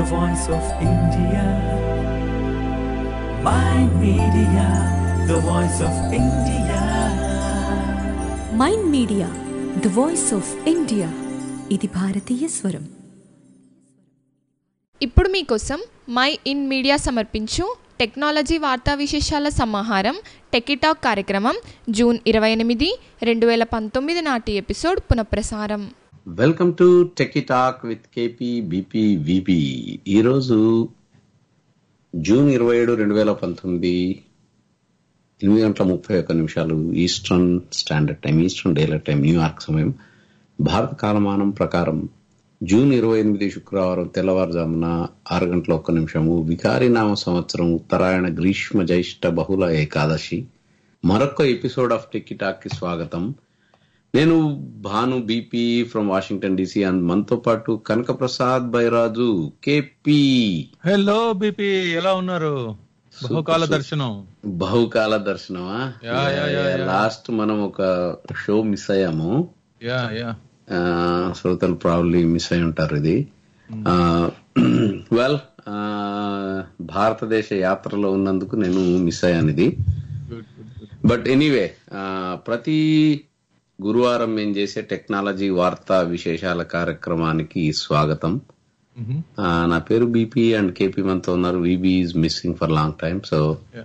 the voice of India. My media, the voice of India. Mind media the voice of India ఇది భారతీయ స్వరం ఇప్పుడు మీకోసం mind media సమర్పించు technology వార్తా విశేషాల సమాహారం టెకిటాక్ కార్యక్రమం జూన్ ఇరవై ఎనిమిది రెండు వేల పంతొమ్మిది నాటి ఎపిసోడ్ పునఃప్రసారం welcome to techie talk with KP B P V P ఈరోజు జూన్ ఇరవై ఏడు రెండు వేల పంతొమ్మిది ఎనిమిది గంటల ముప్పై ఒక్క నిమిషాలు eastern standard time eastern daylight time New York సమయం భారత కాలమానం ప్రకారం జూన్ ఇరవై ఎనిమిది శుక్రవారం తెల్లవారుజామున ఆరు గంటల ఒక్క నిమిషము వికారినామ సంవత్సరం ఉత్తరాయణ గ్రీష్మ జ్యేష్ఠ బహుళ ఏకాదశి మరొక ఎపిసోడ్ ఆఫ్ టెకీ టాక్ కి స్వాగతం నేను Bhanu BP from Washington DC and మనతో పాటు Kanaka Prasad Bairaju KP hello BP ఎలా ఉన్నారు బహుకాల దర్శనం బహుకాల దర్శనమా yeah, yeah, yeah, yeah. Last మనం ఒక షో మిస్ అయ్యాము యా యా ఆ, శ్రోతలు ప్రాబ్లీ మిస్ అయి ఉంటారు ఇది వెల్ భారతదేశ యాత్రలో ఉన్నందుకు నేను మిస్ అయ్యాను ఇది good good good but anyway ప్రతి గురువారం మేము చేసే టెక్నాలజీ వార్తా విశేషాల కార్యక్రమానికి స్వాగతం ఆ, నా పేరు బీపీ అండ్ కేపీ మనతో ఉన్నారు VB is missing for long time so Yeah.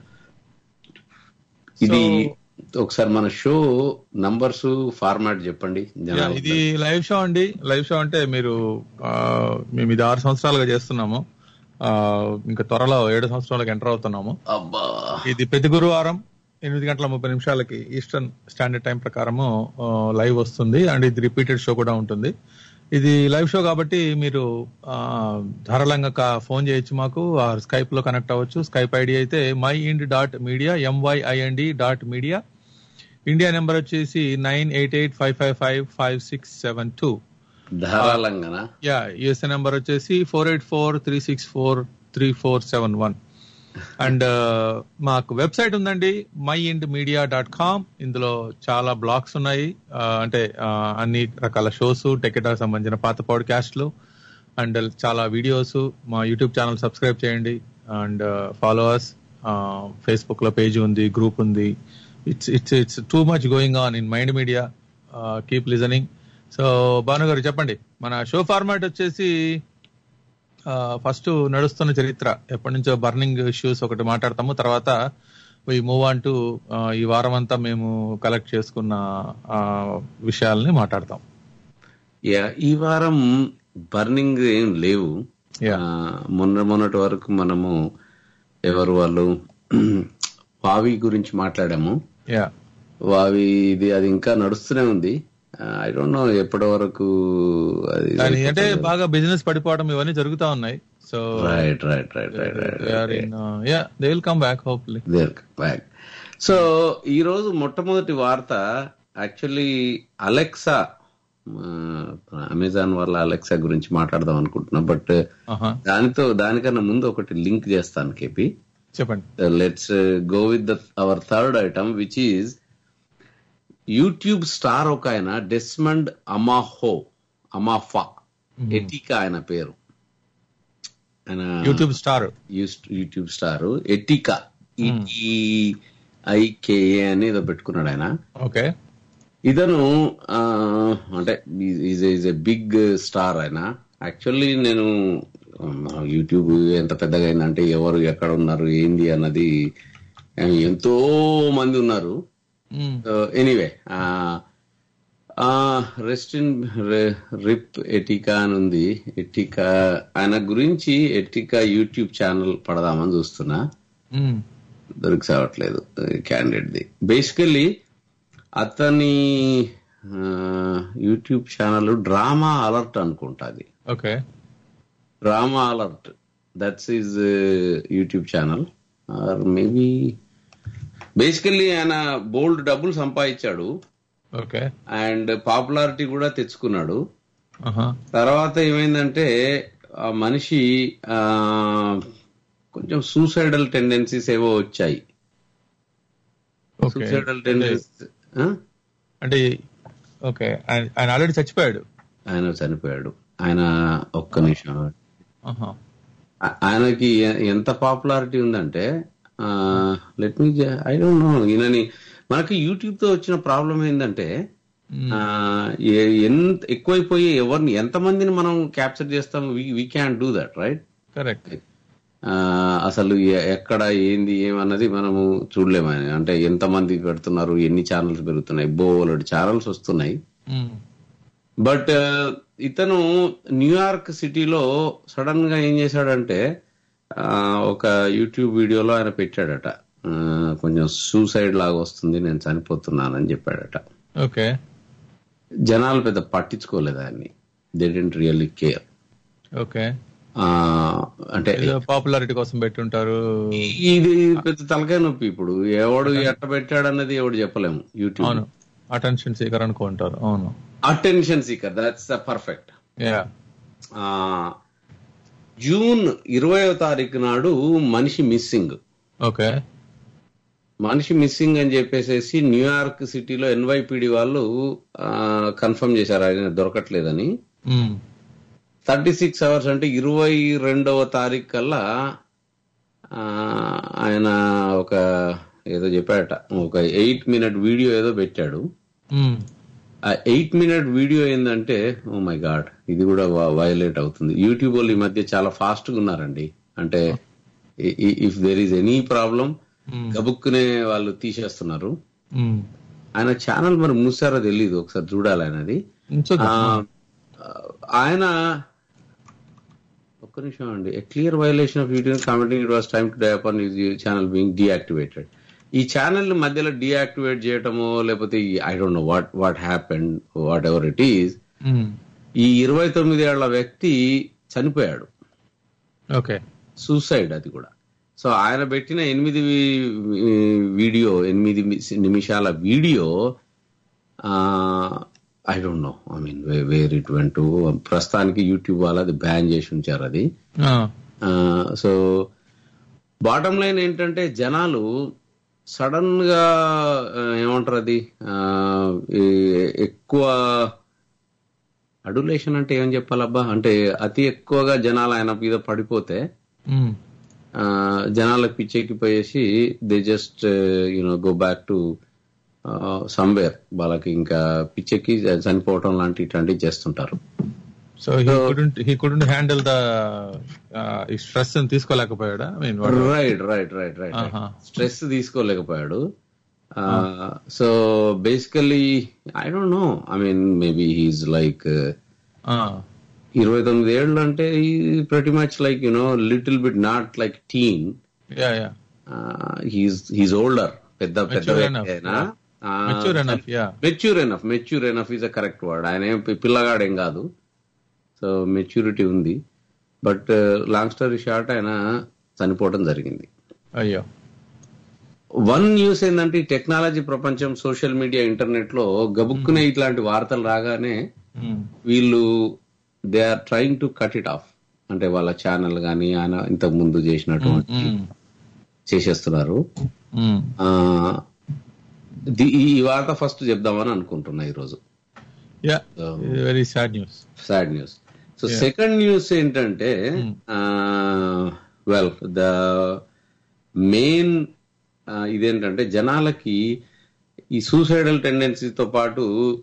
ఇది ఒకసారి మన షో నంబర్స్ ఫార్మాట్ చెప్పండి యా, జనాలకు. ఇది లైవ్ షో అండి లైవ్ షో అంటే మీరు ఆ, మేము ఇది ఆరు సంవత్సరాలుగా చేస్తున్నాము ఆ, ఇంకా త్వరలో ఏడు సంవత్సరాలకు ఎంటర్ అవుతున్నాము అబ్బా ఇది ప్రతి గురువారం ఎనిమిది గంటల ముప్పై నిమిషాలకి ఈస్టర్న్ స్టాండర్డ్ టైం ప్రకారము ఆ, లైవ్ వస్తుంది అండ్ ఇది రిపీటెడ్ షో కూడా ఉంటుంది ఇది లైవ్ షో కాబట్టి మీరు ఆ, ధారాళంగా కా- ఫోన్ చేయొచ్చు మాకు ఆర్ స్కైప్ లో కనెక్ట్ అవ్వచ్చు స్కైప్ ఐడి అయితే my ind dot media M Y I N D dot media India number వచ్చేసి nine eight eight five five five five six seven two ధారాళంగానా యా యుఎస్ఏ నెంబర్ వచ్చేసి four eight four three six four three four seven one and మాకు website ఉందండి my ind media dot com ఇందులో చాలా blogs ఉన్నాయి ఆ, అంటే ఆ, అన్ని రకాల షోస్ టెకెటాకు సంబంధించిన పాత పాడ్కాస్ట్లు అండ్ చాలా వీడియోస్ మా యూట్యూబ్ ఛానల్ సబ్స్క్రైబ్ చేయండి అండ్ ఫాలోవర్స్ ఫేస్బుక్ లో పేజ్ ఉంది గ్రూప్ ఉంది it's it's it's too much going on in mind media keep listening so Bhanu garu చెప్పండి మన షో ఫార్మాట్ వచ్చేసి ఫస్ట్ నడుస్తున్న చరిత్ర ఎప్పటి నుంచో బర్నింగ్ ఇష్యూస్ ఒకటి మాట్లాడతాము తర్వాత ఈ మూవ్ ఆన్ టు ఈ వారం అంతా మేము కలెక్ట్ చేసుకున్న ఆ, విషయాల్ని మాట్లాడతాం యా ఈ వారం బర్నింగ్ ఏం లేవు Yeah. ఆ, మొన్న మొన్నటి వరకు మనము ఎవరు వాళ్ళు వావి గురించి మాట్లాడాము యా వావి ఇది అది ఇంకా నడుస్తూనే ఉంది ఐ డోంట్ నో ఎప్పటి వరకు అది కానీ అంటే బాగా బిజినెస్ పడిపోవడం ఇవన్నీ జరుగుతా ఉన్నాయి so right right right right right yeah they will come back hopefully they're back so ఈ రోజు మొట్టమొదటి వార్త యాక్చువల్లీ అలెక్సా అమెజాన్ వాళ్ళ అలెక్సా గురించి మాట్లాడదాం అనుకుంటున్నా బట్ దానితో దానికన్నా ముందు ఒకటి లింక్ చేస్తాను కేపీ చెప్పండి let's go with our third item which is YouTube star ఒక ఆయన డెస్మండ్ అమాహో అమాఫా ఎటికా ఆయన పేరు ఆయన యూట్యూబ్ స్టార్ యూస్- యూట్యూబ్ స్టార్ ఎటికా ఐకేఏ అని ఏదో పెట్టుకున్నాడు ఆయన ఓకే ఇతను ఆ, అంటే ఈజ్ ఎ బిగ్ స్టార్ ఆయన యాక్చువల్లీ నేను మన యూట్యూబ్ ఎంత పెద్దగా అయిందంటే ఎవరు ఎక్కడ ఉన్నారు ఏంది అన్నది ఆ, ఎంతో మంది ఉన్నారు anyway rest in RIP Etika అని ఉంది ఎటికా ఆయన గురించి ఎటికా యూట్యూబ్ ఛానల్ పడదామని చూస్తున్నా దొరికి సావట్లేదు క్యాండిడేట్ ది బేసికల్లీ అతని యూట్యూబ్ ఛానల్ డ్రామా అలర్ట్ అనుకుంటా అది okay drama alert that's is YouTube channel or maybe basically ఆయన బోల్డ్ డబ్బులు సంపాదించాడు ఓకే అండ్ పాపులారిటీ కూడా తెచ్చుకున్నాడు తర్వాత ఏమైందంటే ఆ మనిషి ఆ కొంచెం సూసైడల్ టెండెన్సీస్ ఏవో వచ్చాయి ఓకే సూసైడల్ టెండెన్సీస్ అంటే ఓకే ఆయన ఆయన ఆల్రెడీ చచ్చిపోయాడు ఆయన చనిపోయాడు ఆయన ఒక్క నిమిషం ఆహా. ఆ- ఆయనకి ఎ- ఎంత పాపులారిటీ ఉందంటే let me I don't know ఈయనని మనకి యూట్యూబ్ తో వచ్చిన ప్రాబ్లం ఏంటంటే ఆ, ఏ- ఎంత ఎక్కువైపోయి ఎవరిని ఎంత మందిని మనం క్యాప్చర్ చేస్తాం we can do that right correct అసలు ఎ- ఎక్కడ ఏంది ఏమన్నది మనము చూడలేము ఆయన. అంటే ఎంత మంది పెడుతున్నారు ఎన్ని ఛానల్స్ పెరుగుతున్నాయి బోలెడు ఛానల్స్ వస్తున్నాయి బట్ ఇతను న్యూయార్క్ సిటీలో సడన్ గా ఏం చేశాడంటే ఆ, ఒక యూట్యూబ్ వీడియోలో ఆయన పెట్టాడట ఆ, కొంచెం సూసైడ్ లాగా వస్తుంది నేను చనిపోతున్నానని చెప్పాడట ఓకే జనాలు పెద్ద పట్టించుకోలేదు ఆయన్ని they didn't really care okay అంటే పాపులారిటీ కోసం పెట్టుంటారు ఇది పెద్ద తలకాయ నొప్పి ఇప్పుడు ఎవడు ఎట్ట పెట్టాడన్నది ఎవడు చెప్పలేము యూట్యూబ్ అవును అటెన్షన్ సీకర్ అనుకుంటారు అవును attention seeker that's the perfect yeah June ఇరవయో తారీఖు నాడు మనిషి మిస్సింగ్ ఓకే మనిషి మిస్సింగ్ అని చెప్పేసి న్యూయార్క్ సిటీలో ఎన్వైపిడి వాళ్ళు కన్ఫర్మ్ చేశారు ఆయన దొరకట్లేదని థర్టీ సిక్స్ అవర్స్ అంటే ఇరవై రెండవ తారీఖు కల్లా ఆ, ఆయన ఒక ఏదో చెప్పాడట ఒక ఎయిట్ మినిట్ వీడియో ఏదో పెట్టాడు ఆ ఎయిట్ మినిట్ వీడియో ఏంటంటే ఓ మై గాడ్ ఇది కూడా వయలేట్ అవుతుంది యూట్యూబ్ వాళ్ళు ఈ మధ్య చాలా ఫాస్ట్ గా ఉన్నారండి అంటే if there is any problem గబుక్కునే వాళ్ళు తీసేస్తున్నారు ఆయన ఛానల్ మరి మూసారో తెలియదు ఒకసారి చూడాలి ఆయనది ఆ, ఆయన ఒక్క నిమిషం అండి a clear violation of YouTube commenting it was time to die upon channel being deactivated ఈ ఛానల్ మధ్యలో డీయాక్టివేట్ చేయటమో లేకపోతే I don't know what what happened whatever it is ఈ ఇరవై తొమ్మిది ఏళ్ల వ్యక్తి చనిపోయాడు ఓకే సూసైడ్ అది కూడా సో ఆయన పెట్టిన ఎనిమిది వి- వీడియో ఎనిమిది మి- నిమిషాల video I don't know I mean where it went ప్రస్తుతానికి యూట్యూబ్ వాళ్ళు అది బ్యాన్ చేసి ఉంచారు అది సో బాటమ్ లైన్ ఏంటంటే జనాలు సడన్ గా ఆ, ఏమంటారు అది ఆ, ఈ ఎక్కువ అడులేషన్ అంటే ఏం చెప్పాలబ్బా అంటే అతి ఎక్కువగా జనాలు ఆయన మీద పడిపోతే ఆ, జనాలకు పిచ్చెక్కిపోయేసి they just you know go back to somewhere వాళ్ళకి ఇంకా పిచ్చెక్కి చనిపోవటం లాంటి ఇట్లాంటివి చేస్తుంటారు so he couldn't he couldn't handle the stress తీసుకోలేకపోయాడా I mean right right right right ఆహా. స్ట్రెస్ తీసుకోలేకపోయాడు so basically I don't know I mean maybe he's like ఇరవై తొమ్మిది ఏళ్ళు అంటే ప్రతి much like you know little bit not like teen yeah yeah he's he's older పెద్ద పెద్ద Mature వ్యక్తి enough, అయినా mature enough yeah mature enough mature enough is a correct word ఆయన ఏం పి- పిల్లగాడేం కాదు సో మెచ్యూరిటీ ఉంది బట్ లాంగ్ స్టోరీ షార్ట్ ఆయన చనిపోవడం జరిగింది అయ్యో వన్ న్యూస్ ఏంటంటే ఈ టెక్నాలజీ ప్రపంచం సోషల్ మీడియా ఇంటర్నెట్ లో గబుక్కునే ఇట్లాంటి వార్తలు రాగానే వీళ్ళు they are trying to cut it off అంటే వాళ్ళ ఛానల్ గానీ ఆయన ఇంతకు ముందు చేసినటువంటి చేసేస్తున్నారు ఆ, ది- ఈ ఈ వార్త ఫస్ట్ చెప్దామని అనుకుంటున్నా ఈరోజు yeah very sad news sad news so second news ఏంటంటే వెల్ ద మెయిన్ ఇదేంటంటే జనాలకి ఈ సూసైడల్ టెండెన్సీతో పాటు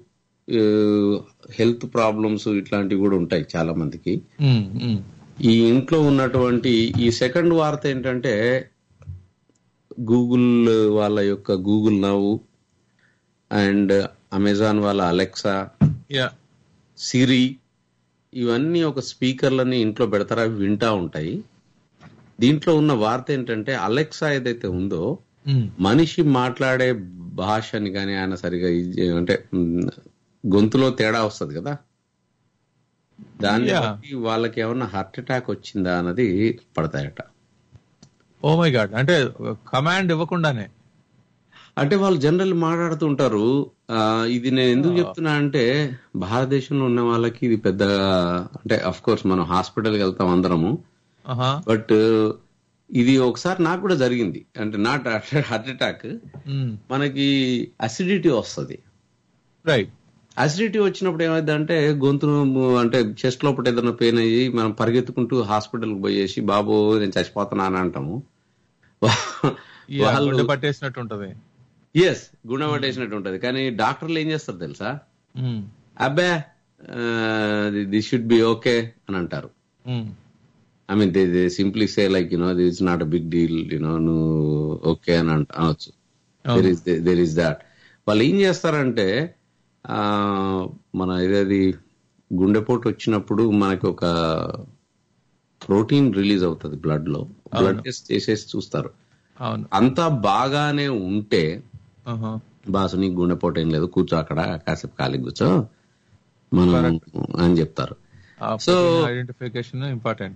హెల్త్ ప్రాబ్లమ్స్ ఇట్లాంటివి కూడా ఉంటాయి చాలా మందికి ఈ ఇంట్లో ఉన్నటువంటి ఈ సెకండ్ వార్త ఏంటంటే గూగుల్ వాళ్ళ యొక్క గూగుల్ నవ్ అండ్ అమెజాన్ వాళ్ళ అలెక్సా యా సిరి ఇవన్నీ ఒక స్పీకర్లని ఇంట్లో పెడతారా అవి వింటా ఉంటాయి దీంట్లో ఉన్న వార్త ఏంటంటే అలెక్సా ఏదైతే ఉందో మనిషి మాట్లాడే భాషని కానీ ఆయన సరిగా ఇది- అంటే మ్, గొంతులో తేడా వస్తుంది కదా దాన్ని Yeah. బట్టి వాళ్ళకి ఏమన్నా హార్ట్ అటాక్ వచ్చిందా అన్నది పడతాయట ఓ మై గాడ్ అంటే కమాండ్ ఇవ్వకుండానే అంటే వాళ్ళు జనరల్ మాట్లాడుతుంటారు ఆ, ఇది నేను ఎందుకు చెప్తున్నా అంటే భారతదేశంలో ఉన్న వాళ్ళకి ఇది పెద్దగా అంటే అఫ్ కోర్స్ మనం హాస్పిటల్కి వెళ్తాం అందరము ఆహా బట్ ఇది ఒకసారి నాకు కూడా జరిగింది అంటే నాట్ హార్ట్ అటాక్ మనకి అసిడిటీ వస్తుంది రైట్ అసిడిటీ వచ్చినప్పుడు ఏమైందంటే గొంతును అంటే చెస్ట్ లోపల ఏదైనా పెయిన్ అయ్యి మనం పరిగెత్తుకుంటూ హాస్పిటల్కి పోయేసి బాబు నేను చచ్చిపోతున్నా అని అంటాము ఈ గుండె పట్టేసినట్టు ఉంటది ఎస్ గుణపట్టేసినట్టు ఉంటది కానీ డాక్టర్లు ఏం చేస్తారు తెలుసా ఉమ్, అబ్బే దిస్ షుడ్ బి ఓకే అని అంటారు um, I mean they they simply say like you know this not a big deal you know నువ్వు ఓకే అని అంట- అనొచ్చు there is there is that వాళ్ళు ఏం చేస్తారంటే ఆ, మన ఇదేది గుండెపోటు వచ్చినప్పుడు మనకి ఒక ప్రోటీన్ రిలీజ్ అవుతుంది బ్లడ్ లో బ్లడ్ టెస్ట్ చేసేసి చూస్తారు అవును అంతా బాగానే ఉంటే ఆహా. బాసు నీకు గుండెపోటు ఏం లేదు కూర్చో అక్కడ కాసేపు ఖాళీ కూర్చో మనం అని చెప్తారు ఆ So- identification important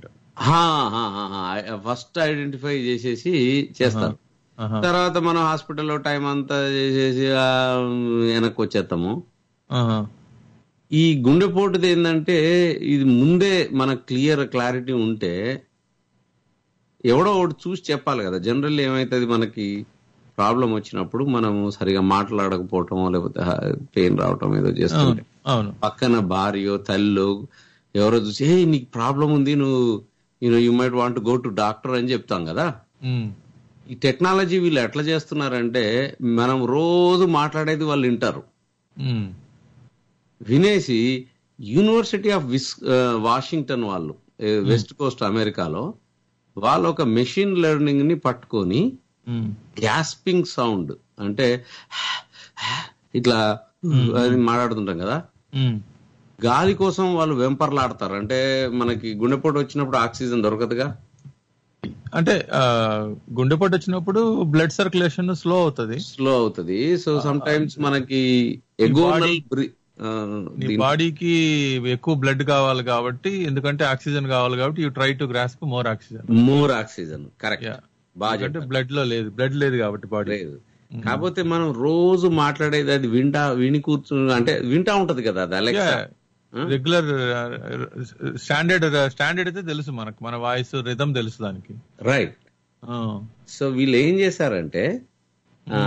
first identify చేసేసి చేస్తారు తర్వాత మనం హాస్పిటల్లో టైం అంతా చేసేసి ఆ, వెనక్కి వచ్చేస్తాము ఈ గుండెపోటుది ఏంటంటే ఇది ముందే మనకు క్లియర్ క్లారిటీ ఉంటే ఎవడో ఒకటి చూసి చెప్పాలి కదా జనరల్ ఏమైతుంది మనకి ప్రాబ్లం వచ్చినప్పుడు మనము సరిగా మాట్లాడకపోవటం లేకపోతే పెయిన్ రావటం ఏదో చేస్తుంటే అవును పక్కన భార్యో తల్లు ఎవరో చూసి ఏ నీకు ప్రాబ్లం ఉంది నువ్వు you know you might want go to doctor అని చెప్తాం కదా ఉమ్, ఈ టెక్నాలజీ వీళ్ళు ఎట్లా చేస్తున్నారంటే మనం రోజు మాట్లాడేది వాళ్ళు వింటారు ఉమ్, వినేసి యూనివర్సిటీ ఆఫ్ విస్ ఆ, వాషింగ్టన్ వాళ్ళు ఏ, వెస్ట్ కోస్ట్ అమెరికాలో వాళ్ళు ఒక మెషిన్ లెర్నింగ్ ని పట్టుకొని ఉమ్, గ్యాస్పింగ్ సౌండ్ అంటే ఇట్లా అది మాట్లాడుతుంటాం కదా ఉమ్, గాలి కోసం వాళ్ళు వెంపర్లాడతారు అంటే మనకి గుండెపోటు వచ్చినప్పుడు ఆక్సిజన్ దొరకదుగా అంటే ఆ, గుండెపోటు వచ్చినప్పుడు బ్లడ్ సర్క్యులేషన్ స్లో అవుతుంది స్లో అవుతుంది సో సమ్ టైమ్స్ మనకి ఎగోనల్ నీ బాడీకి ఎక్కువ బ్లడ్ కావాలి కాబట్టి ఎందుకంటే ఆక్సిజన్ కావాలి కాబట్టి you try to grasp more oxygen more oxygen correct Yeah. బాగా ఎందుకంటే బ్లడ్ లో లేదు బ్లడ్ లేదు కాబట్టి బాడీ లేదు కాకపోతే మనం రోజు మాట్లాడేది అది వింటా విని కూర్చుని అంటే వింటా ఉంటది కదా అది అలెక్సా రెగ్యులర్ స్టాండర్డ్ స్టాండర్డ్ అయితే తెలుసు మనకు మన వాయిస్ రిధం తెలుసు దానికి రైట్ ఆ, సో వీళ్ళు ఏం చేశారంటే ఆ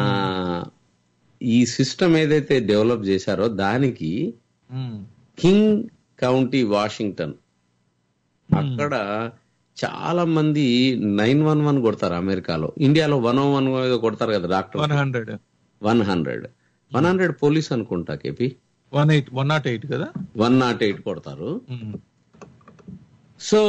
ఈ సిస్టమ్ ఏదైతే డెవలప్ చేశారో దానికి ఉమ్, కింగ్ కౌంటీ వాషింగ్టన్ అక్కడ చాలా మంది నైన్ వన్ వన్ కొడతారు అమెరికాలో ఇండియాలో వన్ ఓ వన్ కొడతారు కదా doctor one hundred one hundred one hundred police అనుకుంటా KP one eight one nought eight కదా వన్ నాట్ ఎయిట్ కొడతారు ఉమ్, సో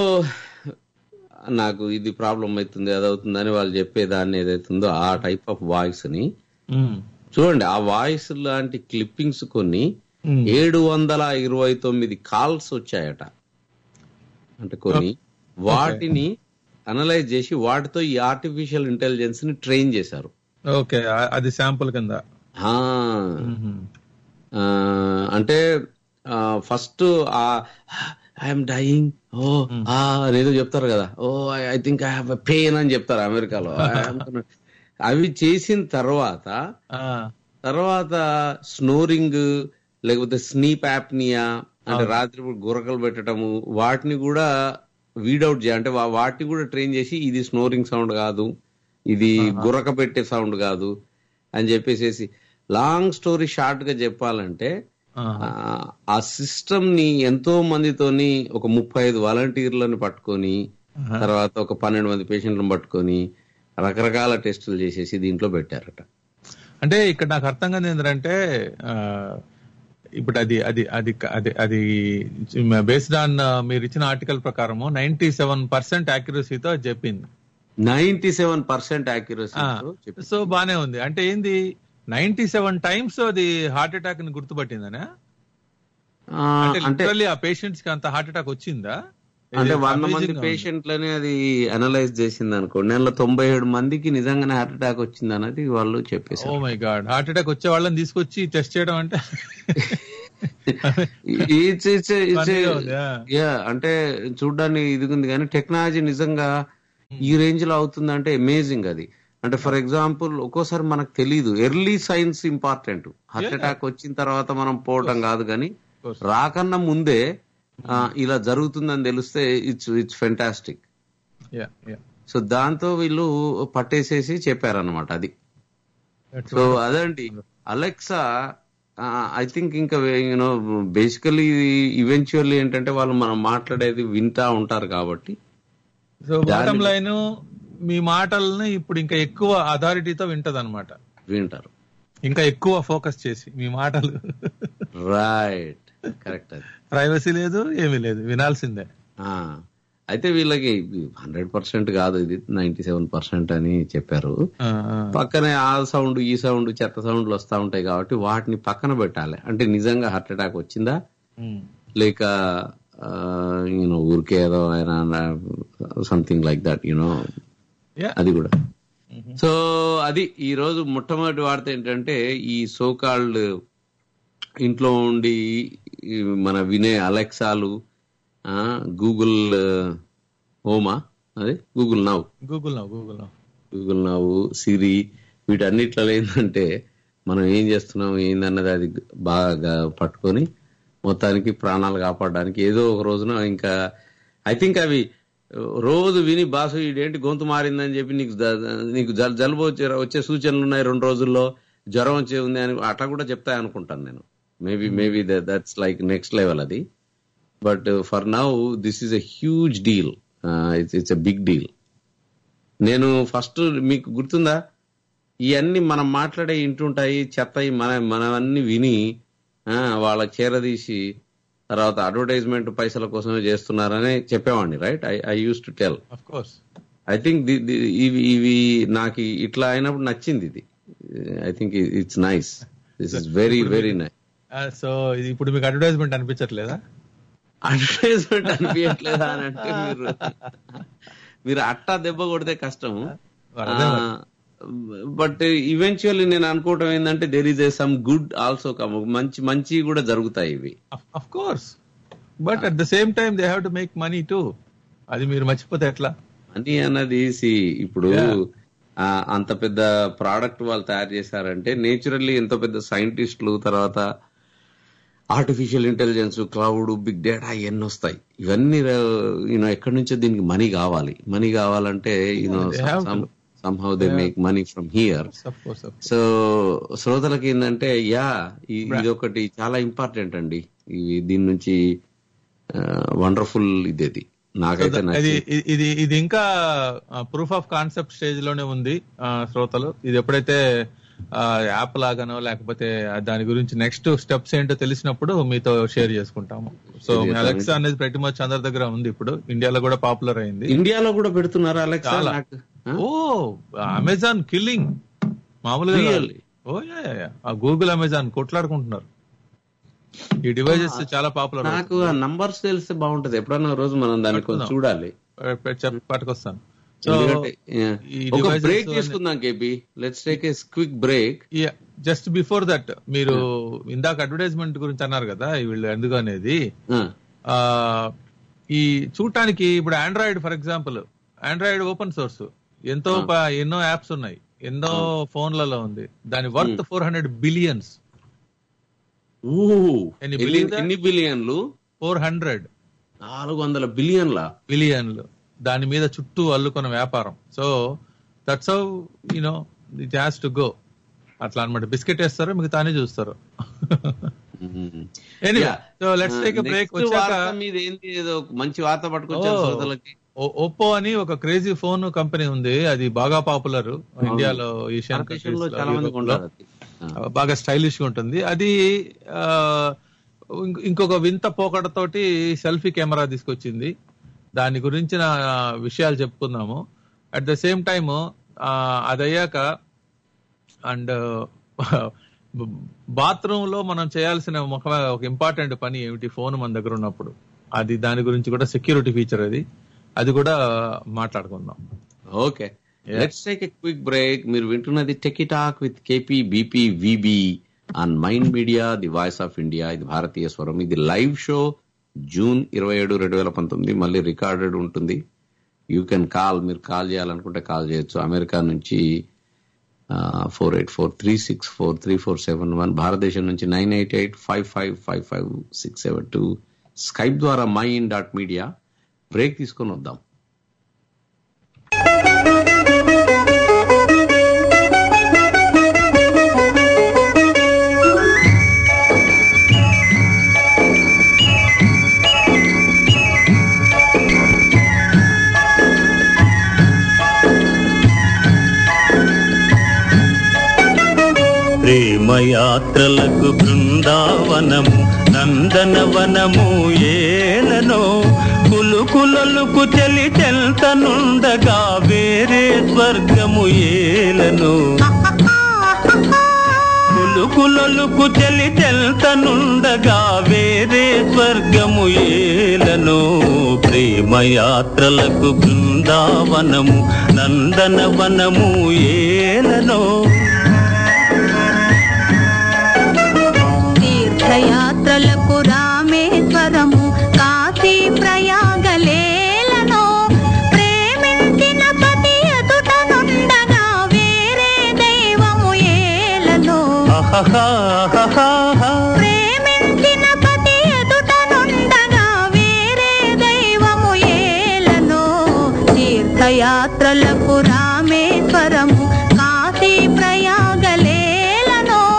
నాకు ఇది ప్రాబ్లం అవుతుంది అది అవుతుంది అని వాళ్ళు చెప్పేదాన్ని ఏదైతుందో ఆ టైప్ ఆఫ్ వాయిస్ ని ఉమ్, చూడండి ఆ వాయిస్ లాంటి క్లిప్పింగ్స్ కొన్ని ఉమ్. ఏడు వందల ఇరవై తొమ్మిది కాల్స్ వచ్చాయట అంటే కొన్ని వాటిని అనలైజ్ చేసి వాటితో ఈ ఆర్టిఫిషియల్ ఇంటెలిజెన్స్ ని ట్రైన్ చేశారు ఓకే ఆ- అది శాంపుల్ కింద ఆ, ఉమ్, ఆ, అంటే ఫస్ట్ ఆ ఐఎమ్ డైయింగ్ ఓ ఆ అనేదో చెప్తారు కదా oh I think I have pain అని చెప్తారు అమెరికాలో I am gonna- అవి చేసిన తర్వాత ఆ, తర్వాత స్నోరింగ్ లేకపోతే స్నీప్ యాప్నియా అంటే రాత్రి గురకలు పెట్టడము వాటిని కూడా వీడౌట్ చేయ అంటే వా- వాటిని కూడా ట్రైన్ చేసి ఇది స్నోరింగ్ సౌండ్ కాదు ఇది గురక పెట్టే సౌండ్ కాదు అని చెప్పేసేసి లాంగ్ స్టోరీ షార్ట్ గా చెప్పాలంటే ఆ, ఆ, ఆ సిస్టమ్ ని ఎంతో మందితోని ఒక ముప్పై ఐదు వాలంటీర్లను పట్టుకొని తర్వాత ఒక పన్నెండు మంది పేషెంట్లను పట్టుకొని రకరకాల టెస్టులు చేసేసి దీంట్లో పెట్టారట అంటే ఇక్కడ నాకు అర్థం కాదు ఏంటంటే ఆ, ఇప్పుడు అది అది అది అది అది బేస్డ్ ఆన్ మీరు ఇచ్చిన ఆర్టికల్ ప్రకారము నైన్టీ సెవెన్ పర్సెంట్ యాక్యురసీతో అది చెప్పింది ninety seven percent accuracy so బానే ఉంది అంటే ఏంది నైన్టీ సెవెన్ టైమ్స్ అది హార్ట్ అటాక్ ని గుర్తుపట్టిందనే అంటే అంటే లిటరల్లీ ఆ పేషెంట్స్ కి అంత హార్ట్ అటాక్ వచ్చిందా అంటే ఇది వంద amazing మంది గా ఉంది. పేషెంట్లని అది అనలైజ్ చేసింది అనుకోండి నెలలో తొంభై ఏడు మందికి నిజంగానే హార్ట్ అటాక్ వచ్చింది అన్నది వాళ్ళు ఓ చెప్పేశారు మై గాడ్ హార్ట్ అటాక్ వచ్చే వాళ్ళని తీసుకొచ్చి టెస్ట్ చేయడం అంటే It's- it's a- it's a- Funny గా ఉంది, yeah. Yeah, అంటే చూడడానికి ఇది ఉంది కానీ టెక్నాలజీ నిజంగా ఈ రేంజ్ లో అవుతుందంటే అమేజింగ్ అది అంటే ఫర్ ఎగ్జాంపుల్ ఒక్కోసారి మనకు తెలియదు early signs important heart attack వచ్చిన తర్వాత మనం పోవటం కాదు కానీ course. రాకన్నా ముందే ఆ, ఇలా జరుగుతుందని తెలిస్తే it's it's fantastic yeah yeah so దాంతో వీళ్ళు పట్టేసేసి చెప్పారనమాట అది సో అదండి అలెక్సా ఐ థింక్ ఇంకా యూనో బేసికలీ ఈవెన్చువల్లీ ఏంటంటే వాళ్ళు మనం మాట్లాడేది వింటా ఉంటారు కాబట్టి సో బాటం లైన్ మీ మాటల్ని ఇప్పుడు ఇంకా ఎక్కువ అథారిటీతో వింటది అనమాట వింటారు ఇంకా ఎక్కువ ఫోకస్ చేసి మీ మాటలు రైట్ కరెక్ట్ అది ప్రైవసీ లేదు ఏమీ లేదు వినాల్సిందే ఆ, అయితే వీళ్ళకి హండ్రెడ్ పర్సెంట్ కాదు ఇది నైన్టీ సెవెన్ పర్సెంట్ అని చెప్పారు ఆ, ఆ. పక్కనే ఆ సౌండ్ ఈ సౌండ్ చెత్త సౌండ్లు వస్తా ఉంటాయి కాబట్టి వాటిని పక్కన పెట్టాలి అంటే నిజంగా హార్ట్ అటాక్ వచ్చిందా ఉమ్. లేక యూనో ఊరికే ఏదో ఆయన something like that you know Yeah. అది కూడా సో అది ఈ రోజు మొట్టమొదటి వార్త ఏంటంటే ఈ సోకాల్డ్ ఇంట్లో ఉండి ఈ మన వినే అలెక్సాలు గూగుల్ హోమా అదే Google now Google no Google no Google now Siri వీటన్నిట్లో ఏంటంటే మనం ఏం చేస్తున్నాం ఏందన్నది అది బాగా పట్టుకొని మొత్తానికి ప్రాణాలు కాపాడడానికి ఏదో ఒక రోజున ఇంకా ఐ థింక్ అవి రోజు విని బాసు ఇదేంటి గొంతు మారిందని చెప్పి నీకు జ- నీకు జల్- జలుబు వచ్చే వచ్చే సూచనలు ఉన్నాయి రెండు రోజుల్లో జ్వరం వచ్చే ఉంది అని అట్లా కూడా చెప్తాయి అనుకుంటాను నేను maybe maybe that's like next level అది but for now this is a huge deal it's it's a big deal నేను ఫస్ట్ మీకు గుర్తుందా ఇవన్నీ మనం మాట్లాడే ఇంటుంటాయి చెత్త మన మనవన్నీ విని ఆ, వాళ్ళకి చేరదీసి తర్వాత అడ్వర్టైజ్మెంట్ పైసల కోసమే చేస్తున్నారని చెప్పేవాడిని right I I use to tell of course I think ఇవి ఇవి నాకు ఇట్లా అయినప్పుడు నచ్చింది ఇది I think it's nice this is very very nice so ఇది ఇప్పుడు మీకు అడ్వర్టైజ్మెంట్ అనిపించట్లేదా అడ్వర్టైజ్మెంట్ అనిపించట్లేదా అని అంటే మీరు మీరు అట్టా దెబ్బ కొడితే కష్టం అదే మరి. బట్ ఈవెన్చువల్లీ నేను అనుకోవటం ఏంటంటే there is a some good also come మంచి మంచి కూడా జరుగుతాయి ఇవి of course but at the same time they have to make money too అది మీరు మర్చిపోతే ఎట్లా అని అన్నది see, ఇప్పుడు Yeah. ఆ, అంత పెద్ద ప్రోడక్ట్ వాళ్ళు తయారు చేశారంటే నేచురల్లీ ఎంతో పెద్ద సైంటిస్టులు తర్వాత artificial intelligence cloud big data ఇవన్నీ వస్తాయి ఇవన్నీ యూనో ఎక్కడి నుంచో దీనికి మనీ కావాలి మనీ కావాలంటే you know they have to. Somehow they make money from here of course so శ్రోతలకి ఏంటంటే యా ఈ- ఇది ఒకటి చాలా ఇంపార్టెంట్ అండి ఇవి దీని నుంచి వండర్ఫుల్ ఇదేది నాకైతే ఇది నచ్చింది ఇది- ఇది ఇది ఇంకా ప్రూఫ్ ఆఫ్ కాన్సెప్ట్ స్టేజ్ లోనే ఉంది ఆ, శ్రోతలు ఇది ఎప్పుడైతే యాప్ లాగానో లేకపోతే ఆ దాని గురించి నెక్స్ట్ స్టెప్స్ ఏంటో తెలిసినప్పుడు మీతో షేర్ చేసుకుంటాము సో Share చేస్తాం. అలెక్సా అనేది ప్రతి మచ్ అందరి దగ్గర ఉంది ఇప్పుడు ఇండియాలో కూడా పాపులర్ అయింది ఇండియాలో కూడా పెడుతున్నారా అలెక్సా చాలా. నాకు ఆ? ఓ అమెజాన్ కిల్లింగ్ మామూలుగా కాదు. Really? Oh yeah yeah, yeah. ఆ గూగుల్ అమెజాన్ కొట్లాడుకుంటున్నారు ఈ డివైజెస్ చాలా పాపులర్ నాకు ఆ నంబర్స్ తెలిస్తే బాగుంటది ఎప్పుడన్నా ఒక రోజు మనం దాన్ని కొంచెం పట్టుకుందాం. చూడాలి చెప్పి పట్టుకొస్తాను సో ఎందుకంటే yeah. ఈ ఒక devices బ్రేక్ అన్ని- తీసుకుందాం KP let's take a quick break just before that మీరు ఇందాక అడ్వర్టైజ్మెంట్ గురించి అన్నారు కదా వీళ్ళు ఎందుకు అనేది ఆ, ఈ చూడటానికి ఇప్పుడు Android for example Android open source ఎంతో ప- ఎన్నో యాప్స్ ఉన్నాయి ఎన్నో ఫోన్లలో ఉంది దాని worth four hundred billions Can you believe that? ఎన్ని బిలియన్లు ఫోర్ హండ్రెడ్ నాలుగు వందల బిలియన్ల బిలియన్లు దాని మీద చుట్టూ అల్లుకున్న వ్యాపారం so that's how you know it has to go అట్లా అన్నమాట బిస్కెట్ వేస్తారు మిగతానే చూస్తారు anyway Yeah. So let's take a break Next వచ్చాక వార్త మీద ఏంటి ఏదో మంచి వార్త పట్టుకొచ్చారు Oh. శ్రోతలకి ఓప్పో అని ఒక క్రేజీ ఫోన్ కంపెనీ ఉంది అది బాగా పాపులర్ ఇండియాలో ఏషియన్ భారతదేశంలో చాలా మంది కొంటారు అది. ఆ. బాగా స్టైలిష్ గా ఉంటుంది అది ఆ, ఇంక- ఇంకొక వింత పోకడతోటి సెల్ఫీ కెమెరా తీసుకొచ్చింది దాని గురించిన విషయాలు చెప్పుకుందాము అట్ ద సేమ్ టైమ్ అదయ్యాక అండ్ బాత్రూమ్ లో మనం చేయాల్సిన ఒక ఒక ఇంపార్టెంట్ పని ఏమిటి ఫోన్ మన దగ్గర ఉన్నప్పుడు అది దాని గురించి కూడా సెక్యూరిటీ ఫీచర్ అది అది కూడా మాట్లాడుకుందాం okay let's take a quick break మీరు వింటున్నది techie talk with KP BP VB on mind media the voice of India ఇది భారతీయ స్వరం ఇది లైవ్ షో జూన్ ఇరవై ఏడు రెండు వేల పంతొమ్మిది మళ్ళీ రికార్డెడ్ ఉంటుంది యూ కెన్ కాల్ మీరు కాల్ చేయాలనుకుంటే కాల్ చేయొచ్చు అమెరికా నుంచి four eight four three six four three four seven one భారతదేశం నుంచి nine eight eight five five five five six seven two Skype ద్వారా my in dot media break తీసుకొని వద్దాం ప్రేమయాత్రలకు బృందావనము నందనవనము ఏలనో కులుకులలకు చెలి చెల్తనుండగా వేరే స్వర్గము ఏలను కులుకులలకు చెలి చెల్తనుండగా వేరే స్వర్గము ఏలను ప్రేమయాత్రలకు బృందావనము నందనవనము ఏలనో తీర్థయాత్రలకు రామేశ్వరము కాశీ ప్రయాగలేలను ప్రేమించిన పతి ఎదుట నుండగా వేరే దైవము ఏలను అహహాహహాహా. ప్రేమించిన పతి ఎదుట నుండగా వేరే దైవము ఏలను తీర్థయాత్రలకు రామేశ్వరము కాశీ ప్రయాగలేలను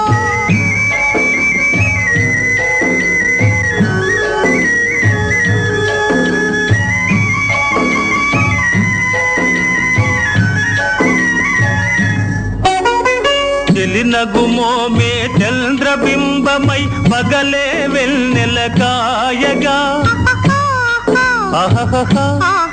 చెలినగుమోమే చంద్రబింబమై పగలే వెన్నెల కాయగా అహహహా.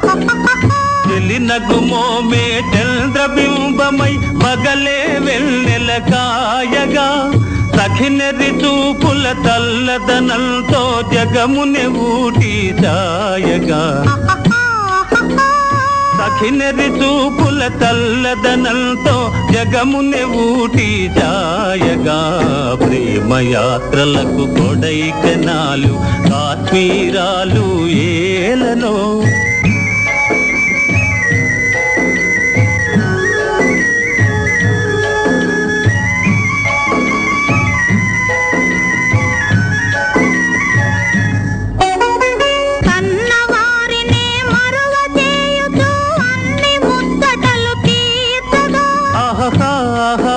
చెలినగుమోమే చంద్రబింబమై పగలే వెన్నెల కాయగా సఖినరి చూపుల తల్లదనంతో జగముని ఊటి చాయగా సఖినరి చూపుల తల్లదనంతో జగముని ఊటి జాయగా ప్రేమయాత్రలకు కొడైకనాలు కాశ్మీరాలు ఏలనో కన్నవారినే మరువ చేయుచు అన్ని ముచ్చటలు తీర్చగా ఆహాహా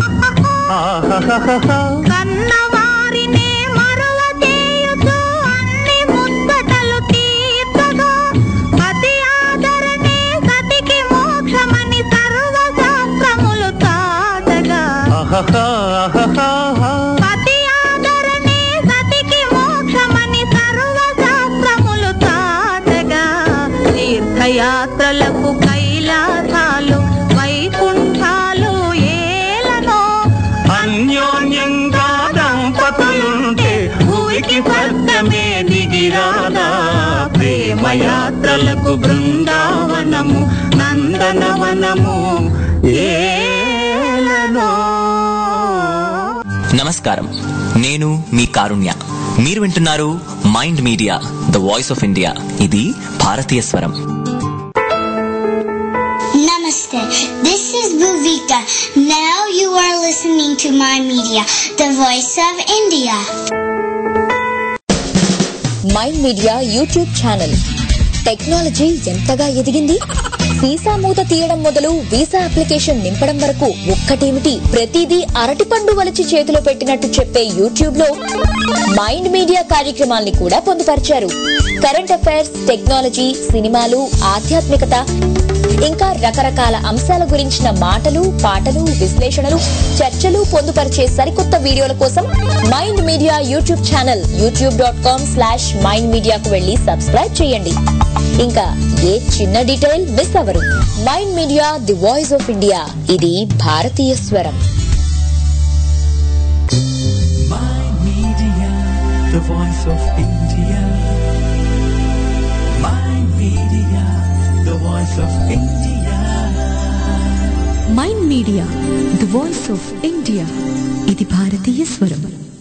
ఆహాహా కన్నవారినే మరువ చేయుచు అన్ని ముచ్చటలు తీర్చగా పతి ఆదరణే సతికి మోక్షమని సర్వశాస్త్రములు చాటగా ఆహాహా పతి ఆదరణే సతికి మోక్షమని సర్వశాస్త్రములు చాటగా తీర్థయాత్రలకు కైలాసాలు వైకుంఠాలు ఏలనో అన్యోన్యంగా దంపతులుంటే భూమికి స్వర్గమే దిగిరాదా ప్రేమయాత్రలకు బృందావనము నందనవనము ఏలనో నమస్కారం నేను మీ కారుణ్య మీరు వింటున్నారు mind media the voice of India ఇది భారతీయ స్వరం Namaste. This is Bhuvika. Now you are listening to my media, the voice of India. Mind media YouTube channel technology ఎంతగా ఎదిగింది వీసా మూత తీయడం మొదలు వీసా అప్లికేషన్ నింపడం వరకు ఒక్కటేమిటి ప్రతిదీ అరటిపండు వలచి చేతిలో పెట్టినట్టు చెప్పే యూట్యూబ్ లో మైండ్ మీడియా కార్యక్రమాల్ని కూడా పొందుపరిచారు కరెంట్ అఫైర్స్ టెక్నాలజీ సినిమాలు ఆధ్యాత్మికత ఇంకా రకరకాల అంశాల గురించిన మాటలు పాటలు విశ్లేషణలు చర్చలు పొందుపరిచే సరికొత్త వీడియోల కోసం mind media YouTube channel YouTube dot com slash mind మీడియాకు వెళ్లి సబ్స్క్రైబ్ చేయండి ఇంకా ఏ చిన్న డీటెయిల్ మిస్ అవ్వరు mind media the voice of India ఇది భారతీయ స్వరం My media, the voice of India. My media, the voice of India. Mind media the voice of India ఇది భారతీయ స్వరం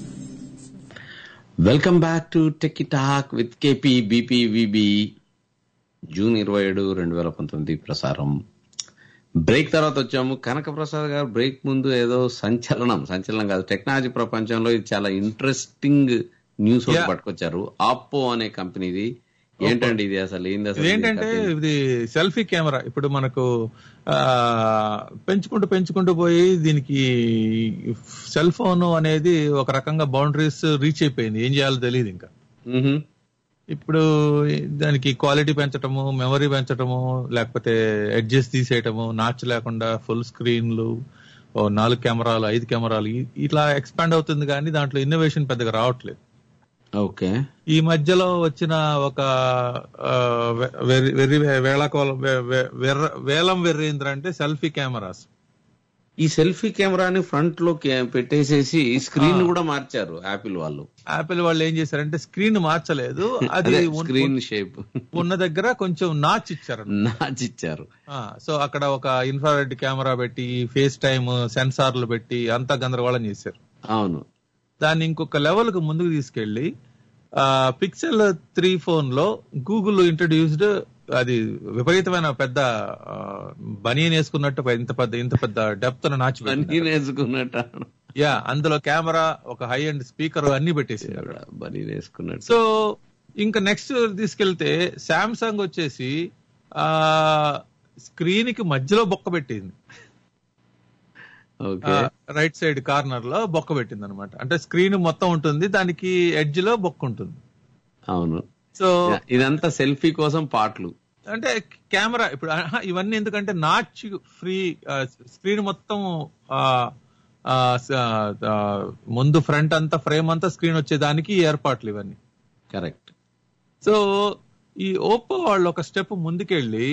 welcome back to tech talk with KP BP VB June ఇరవై ఏడు రెండు వేల పంతొమ్మిది ప్రసారం బ్రేక్ తర్వాత వచ్చాము కనక ప్రసాద్ గారు బ్రేక్ ముందు ఏదో సంచలనం సంచలనం కాదు టెక్నాలజీ ప్రపంచంలో ఇది చాలా ఇంట్రెస్టింగ్ న్యూస్ ఒకటి Yeah. పట్టుకొచ్చారు ఆప్పో అనే కంపెనీది ఏంటండి ఇది అసలు ఏంది అసలు ఇది ఏంటంటే దీని కథ? ఇది సెల్ఫీ కెమెరా ఇప్పుడు మనకు ఆ, పెంచుకుంటూ పెంచుకుంటూ పోయి దీనికి సెల్ ఫోన్ అనేది ఒక రకంగా బౌండరీస్ రీచ్ అయిపోయింది ఏం చేయాలో తెలియదు ఇంకా మ్హూ. ఇప్పుడు దానికి క్వాలిటీ పెంచటము మెమరీ పెంచటము లేకపోతే ఎడ్జెస్ తీసేయటము నాచ్ లేకుండా ఫుల్ స్క్రీన్లు ఓ నాలుగు కెమెరాలు ఐదు కెమెరాలు ఇ- ఇట్లా ఎక్స్పాండ్ అవుతుంది కానీ దాంట్లో ఇన్నోవేషన్ పెద్దగా రావట్లేదు ఓకే ఈ మధ్యలో వచ్చిన ఒక ఆ, వె- వెర్రి వెర్రి వేళకోళం వె- వె- వెర్ర- వేలం వెర్రేంద్ర అంటే సెల్ఫీ కెమెరాస్ ఈ సెల్ఫీ కెమెరాని ఫ్రంట్ లో కే- పెట్టేసేసి స్క్రీన్ కూడా మార్చారు యాపిల్ వాళ్ళు యాపిల్ వాళ్ళు ఏం చేశారంటే స్క్రీన్ మార్చలేదు అది అదే ఉన్- స్క్రీన్ షేప్ ఉన్న దగ్గర కొంచెం నాచ్ ఇచ్చారు నాచిచ్చారు సో అక్కడ ఒక ఇన్ఫ్రారెడ్ కెమెరా పెట్టి ఫేస్ టైమ్ సెన్సార్లు పెట్టి అంతా గందరగోళం చేశారు అవును దాన్ని ఇంకొక లెవెల్ కు ముందుకు తీసుకెళ్లి పిక్సెల్ త్రీ ఫోన్ లో గూగుల్ ఇంట్రడ్యూస్డ్ అది విపరీతమైన పెద్ద బనీన్ వేసుకున్నట్టు ఇంత పెద్ద ఇంత పెద్ద డెప్త్ నాచి బనీ వేసుకున్నట్టు యా అందులో కెమెరా ఒక హై అండ్ స్పీకర్ అన్ని పెట్టేసి బనీ వేసుకున్నట్టు సో ఇంకా నెక్స్ట్ తీసుకెళ్తే శాంసంగ్ వచ్చేసి ఆ స్క్రీన్ కి మధ్యలో బొక్క పెట్టింది ఓకే రైట్ సైడ్ కార్నర్ లో బొక్క పెట్టింది అనమాట అంటే స్క్రీన్ మొత్తం ఉంటుంది దానికి ఎడ్జ్ లో బొక్క ఉంటుంది అవును సో ఇదంతా సెల్ఫీ కోసం పాటలు అంటే కెమెరా ఇప్పుడు ఆహా, ఇవన్నీ ఎందుకంటే నాచ్ ఫ్రీ స్క్రీన్ మొత్తం ఆ, ఆ, స- ఆ, ముందు ఫ్రంట్ అంతా ఫ్రేమ్ అంతా స్క్రీన్ వచ్చేదానికి ఈ ఏర్పాట్లు ఇవన్నీ కరెక్ట్ సో ఈ ఓప్పో వాళ్ళు ఒక స్టెప్ ముందుకెళ్ళి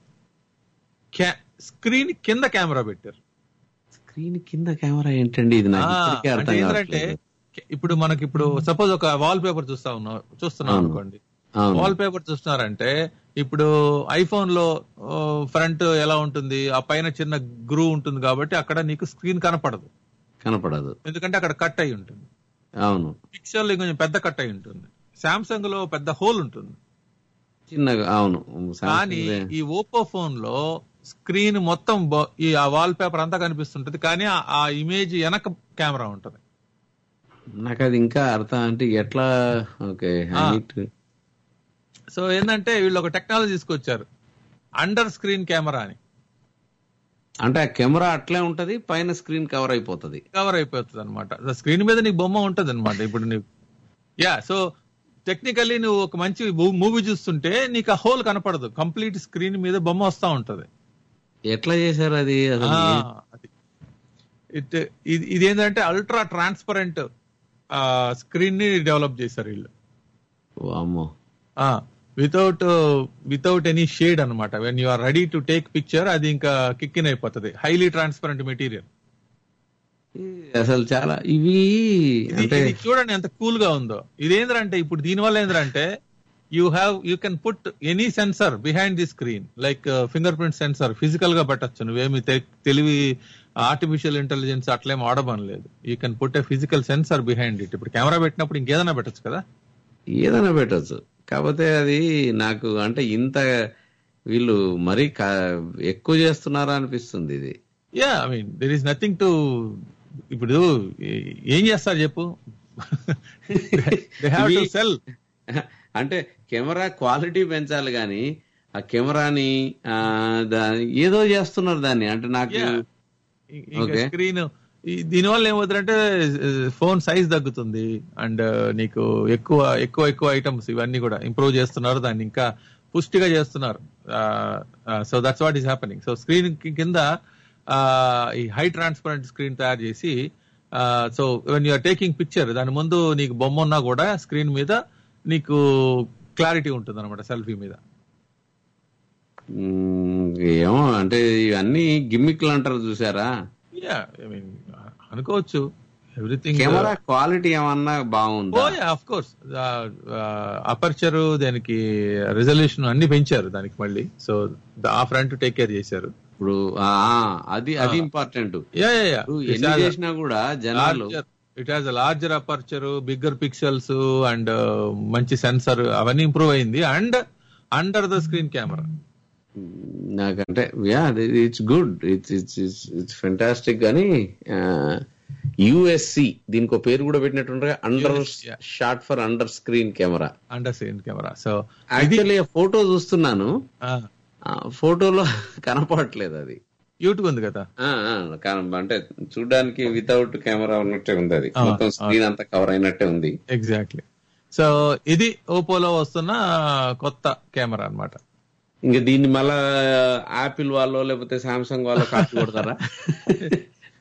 స్క్రీన్ కింద కెమెరా పెట్టారు స్క్రీన్ కింద కెమెరా ఏంటండి ఇది నాకు ఆ, ఇప్పటికీ అంటే అర్థం ఏంటంటే కావట్లేదు ఇప్పుడు మనకి ఇప్పుడు సపోజ్ ఒక వాల్ పేపర్ చూస్తా ఉన్నాం చూస్తున్నాం అవును. అనుకోండి అవును. వాల్ పేపర్ చూస్తున్నారంటే ఇప్పుడు ఐఫోన్ లో ఫ్రంట్ ఎలా ఉంటుంది ఆ పైన చిన్న గ్రూ ఉంటుంది కాబట్టి అక్కడ నీకు స్క్రీన్ కనపడదు కనపడదు ఎందుకంటే అక్కడ కట్ అయి ఉంటుంది అవును పిక్చర్ కొంచెం పెద్ద కట్ అయి ఉంటుంది సామ్సంగ్ లో పెద్ద హోల్ ఉంటుంది చిన్నగా అవును కానీ Samsung ఈ ఓప్పో ఫోన్ లో స్క్రీన్ మొత్తం బ- ఈ ఆ వాల్ పేపర్ అంతా కనిపిస్తుంటది కానీ ఆ- ఆ ఇమేజ్ వెనక కెమెరా ఉంటది నాకు అది ఇంకా అర్థం అంటే ఎట్లా ఓకే ఆ. సో ఏంటంటే వీళ్ళు ఒక టెక్నాలజీ తీసుకొచ్చారు అండర్ స్క్రీన్ కెమెరా అని అంటే ఆ కెమెరా అట్లే ఉంటది పైన స్క్రీన్ కవర్ అయిపోతది కవర్ అయిపోతుంది అనమాట స్క్రీన్ మీద నీకు బొమ్మ ఉంటది అనమాట ఇప్పుడు నీకు యా సో టెక్నికల్లీ నువ్వు ఒక మంచి మూవీ చూస్తుంటే నీకు ఆ హోల్ కనపడదు కంప్లీట్ స్క్రీన్ మీద బొమ్మ వస్తా ఉంటది ఎట్లా చేశారు అది అసలు ఆ, ఏ- అది. ఇట్ ఇది- ఇది ఏంటంటే అల్ట్రా ట్రాన్స్పరెంట్ స్క్రీన్ ని డెవలప్ చేశారు వీళ్ళు వామ్మో వితౌట్ వితౌట్ ఎనీ షేడ్ అనమాట when you are ready to take picture అది ఇంకా కిక్కిన్ అయిపోతుంది హైలీ ట్రాన్స్పరెంట్ మెటీరియల్ అసలు చాలా ఇవి అంటే ఇది చూడండి ఎంత కూల్ గా ఉందో ఇదేంద్రంటే ఇప్పుడు దీని వల్ల ఏంద్రంటే you have you can put any sensor behind the screen like fingerprint sensor physical గా పెట్టచ్చు నువ్వేమి తె- తెలివి ఆర్టిఫిషియల్ ఇంటెలిజెన్స్ అట్లేం ఆడబని లేదు you can put a physical sensor behind it ఇప్పుడు కెమెరా పెట్టినప్పుడు ఇంకేదైనా పెట్టచ్చు కదా ఏదైనా పెట్టచ్చు కాకపోతే అది నాకు అంటే ఇంత వీళ్ళు మరీ కా- ఎక్కువ చేస్తున్నారా అనిపిస్తుంది ఇది yeah I mean there is nothing to ఇప్పుడు ఏ- ఏం చేస్తారు చెప్పు దే హ్యావ్ టు ఇవి- సెల్ అంటే కెమెరా క్వాలిటీ పెంచాలి కానీ ఆ కెమెరాని ఆ, దా- ఏదో చేస్తున్నారు దాన్ని అంటే నాకు Yeah. ఇంకా Okay. స్క్రీన్ దీనివల్ల ఏమవుతుందంటే ఫోన్ సైజ్ తగ్గుతుంది అండ్ నీకు ఎక్కువ ఎక్కువ ఎక్కువ ఐటమ్స్ ఇవన్నీ కూడా ఇంప్రూవ్ చేస్తున్నారు దాన్ని ఇంకా పుష్టిగా చేస్తున్నారు so that's what is happening so screen కింద uh, ఈ హై ట్రాన్స్పరెంట్ స్క్రీన్ తయారు చేసి so when you're taking picture దాని ముందు నీకు బొమ్మ ఉన్నా కూడా స్క్రీన్ మీద నీకు క్లారిటీ ఉంటుంది అనమాట సెల్ఫీ మీద మ్, ఏమో అంటే ఇవన్నీ గిమ్మిక్లు అంటారు చూసారా యా ఐ మీన్ అనుకోవచ్చు ఎవ్రీథింగ్ కెమెరా క్వాలిటీ ఏమన్నా బాగుందా ఓ ఆఫ్ కోర్స్ అపర్చర్ దానికి రిజల్యూషన్ అన్ని పెంచారు దానికి మళ్ళీ సో ఆ ఫ్రంట్ టేక్ కేర్ చేశారు ఇప్పుడు ఆ, అది అది ఇంపార్టెంట్ యా యా ఎన్ని చేసినా కూడా జనాలు it has larger aperture bigger pixels and మంచి సెన్సర్ అవన్నీ ఇంప్రూవ్ అయింది and under the screen camera నాకంటే yeah it's good it's it's it's fantastic కానీ యుఎస్సి దీనికి ఒక పేరు కూడా పెట్టినట్టుండగా under short for under screen camera under screen camera so actually photo చూస్తున్నాను ఆ, ఫోటోలో కనపడట్లేదు అది యూట్యూబ్ ఉంది కదా ఆ, ఆ, కన- అంటే చూడడానికి వితౌట్ కెమెరా ఉన్నట్టే ఉంది అది ఆ, మొత్తం స్క్రీన్ అంతా కవర్ అయినట్టే ఉంది ఎగ్జాక్ట్లీ సో ఇది ఓపోలో వస్తున్న కొత్త కెమెరా అన్నమాట ఇంకా దీన్ని మళ్ళా యాపిల్ వాళ్ళు లేకపోతే సామ్సంగ్ వాళ్ళు కాపీ కొడతారా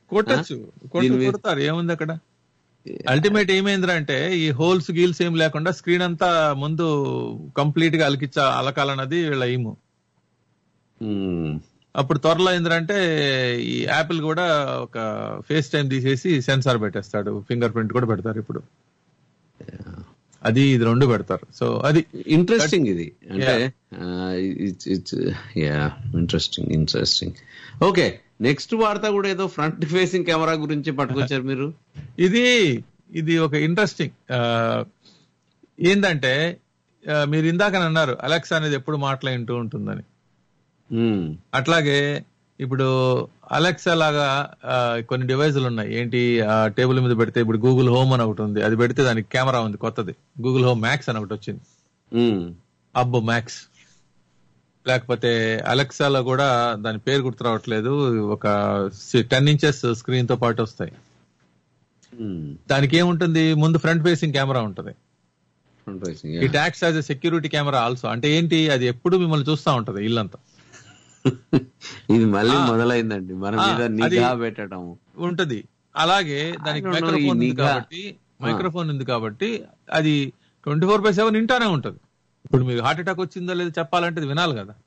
కొట్టచ్చు దీని కొట్టు మీద- కొడతారు ఏముంది అక్కడ అల్టిమేట్ ఏమైందిరా అంటే ఈ హోల్స్ గీల్స్ ఏం లేకుండా స్క్రీన్ అంతా ముందు కంప్లీట్ గా అలికిచ్చ అలకాలన్నది వీళ్ళ ఎయిమ్ మ్మ్. అప్పుడు త్వరలో ఏంటంటే ఈ యాపిల్ కూడా ఒక ఫేస్ టైం తీసేసి సెన్సార్ పెట్టేస్తాడు ఫింగర్ ప్రింట్ కూడా పెడతారు ఇప్పుడు అది ఇది రెండు పెడతారు సో అది ఇంట్రెస్టింగ్ ఇది అంటే Yeah. It's it's yeah interesting interesting okay next వార్త కూడా ఏదో ఫ్రంట్ ఫేసింగ్ కెమెరా గురించి పట్టుకొచ్చారు మీరు ఇది ఇది ఒక ఇంట్రెస్టింగ్ ఏంటంటే ఆ, మీరు ఇందాక అన్నారు అలెక్సా అనేది ఎప్పుడు మాటలు వింటూ ఉంటుందని మ్మ్. అట్లాగే ఇప్పుడు అలెక్సా లాగా ఆ, కొన్ని డివైజులు ఉన్నాయి ఏంటి టేబుల్ మీద పెడితే ఇప్పుడు గూగుల్ హోమ్ అని ఒకటి ఉంది అది పెడితే దానికి కెమెరా ఉంది కొత్తది గూగుల్ హోమ్ మ్యాక్స్ అని ఒకటి వచ్చింది మ్మ్. అబ్బో మ్యాక్స్ లేకపోతే అలెక్సాలో కూడా దాని పేరు గుర్తు రావట్లేదు ఒక టెన్ ఇంచెస్ స్క్రీన్ తో పాటు వస్తాయి మ్మ్. దానికి ఏముంటుంది ముందు ఫ్రంట్ ఫేసింగ్ కెమెరా ఉంటుంది front facing it acts as a security camera also అంటే ఏంటి అది ఎప్పుడు మిమ్మల్ని చూస్తా ఉంటది ఇల్లంతా ఇది మళ్ళీ ఆ. మొదలైందండి మన ఆ, మీద అది- నిఘా పెట్టడం ఉంటది అలాగే దానికి I don't know, మైక్రోఫోన్ ఈ ఉంది నిఘా. కాబట్టి మైక్రోఫోన్ ఉంది కాబట్టి అది ట్వంటీ ఫోర్ బై సెవెన్ వింటానే ఉంటది ఇప్పుడు మీకు హార్ట్ అటాక్ వచ్చిందో లేదో చెప్పాలంటే ఇది వినాలి కదా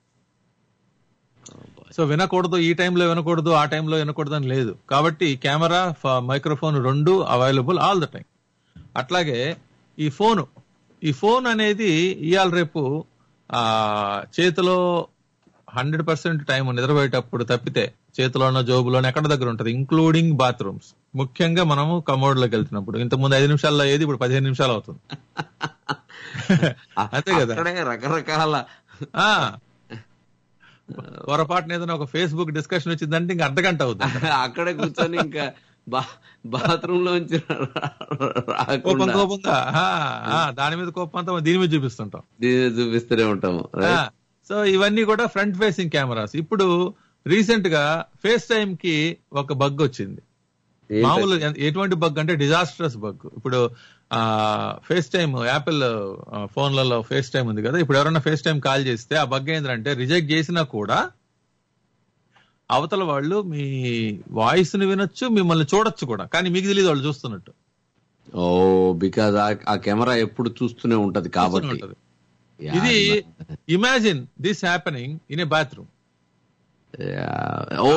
సో వినకూడదు ఈ టైంలో వినకూడదు ఆ టైంలో వినకూడదు అని లేదు కాబట్టి కెమెరా మైక్రోఫోన్ రెండు అవైలబుల్ ఆల్ ద టైం అట్లాగే ఈ ఫోను ఈ ఫోన్ అనేది ఇవాళ రేపు ఆ చేతిలో హండ్రెడ్ పర్సెంట్ టైం నిద్రపోయేటప్పుడు తప్పితే చేతిలోనో జోబులోనో ఎక్కడ దగ్గర ఉంటది ఇంక్లూడింగ్ బాత్రూమ్స్ ముఖ్యంగా మనము కమోడ్ లోకి వెళ్తున్నప్పుడు ఇంతకుముందు ఐదు నిమిషాల్లో ఏది ఇప్పుడు పదిహేను నిమిషాలు అవుతుంది అంతే కదా అక్కడే రకరకాల ఆ పొరపాటున ఏదైనా ఒక ఫేస్బుక్ డిస్కషన్ వచ్చిందంటే ఇంకా అర్ధగంట అవుతుంది అక్కడే కూర్చొని ఇంకా బా బాత్రూమ్ లోంచి కోపం రాకుండా కోపంగా ఆ, ఆ, దాని మీద కోపం అంతా దీని మీద చూపిస్తుంటాం దీన్ని చూపిస్తూనే ఉంటాము ఆ, సో ఇవన్నీ కూడా ఫ్రంట్ ఫేసింగ్ కెమెరాస్ ఇప్పుడు రీసెంట్ గా ఫేస్ టైం కి ఒక బగ్ వచ్చింది ఏంటది? మామూలు ఎ- ఎటువంటి బగ్ అంటే డిజాస్ట్రస్ బగ్ ఇప్పుడు ఆ ఫేస్ టైమ్ యాపిల్ ఫోన్లలో ఫేస్ టైం ఉంది కదా ఇప్పుడు ఎవరైనా ఫేస్ టైం కాల్ చేస్తే ఆ బగ్ ఏంటంటే రిజెక్ట్ చేసినా కూడా అవతల వాళ్ళు మీ వాయిస్ ని వినొచ్చు మిమ్మల్ని చూడొచ్చు కూడా కానీ మీకు తెలియదు వాళ్ళు చూస్తున్నట్టు ఓ బికాజ్ ఆ కెమెరా ఎప్పుడు చూస్తూనే ఉంటది కాబట్టి ఉంటది. యా, ఇది అది imagine this happening in a bathroom yeah. ఓ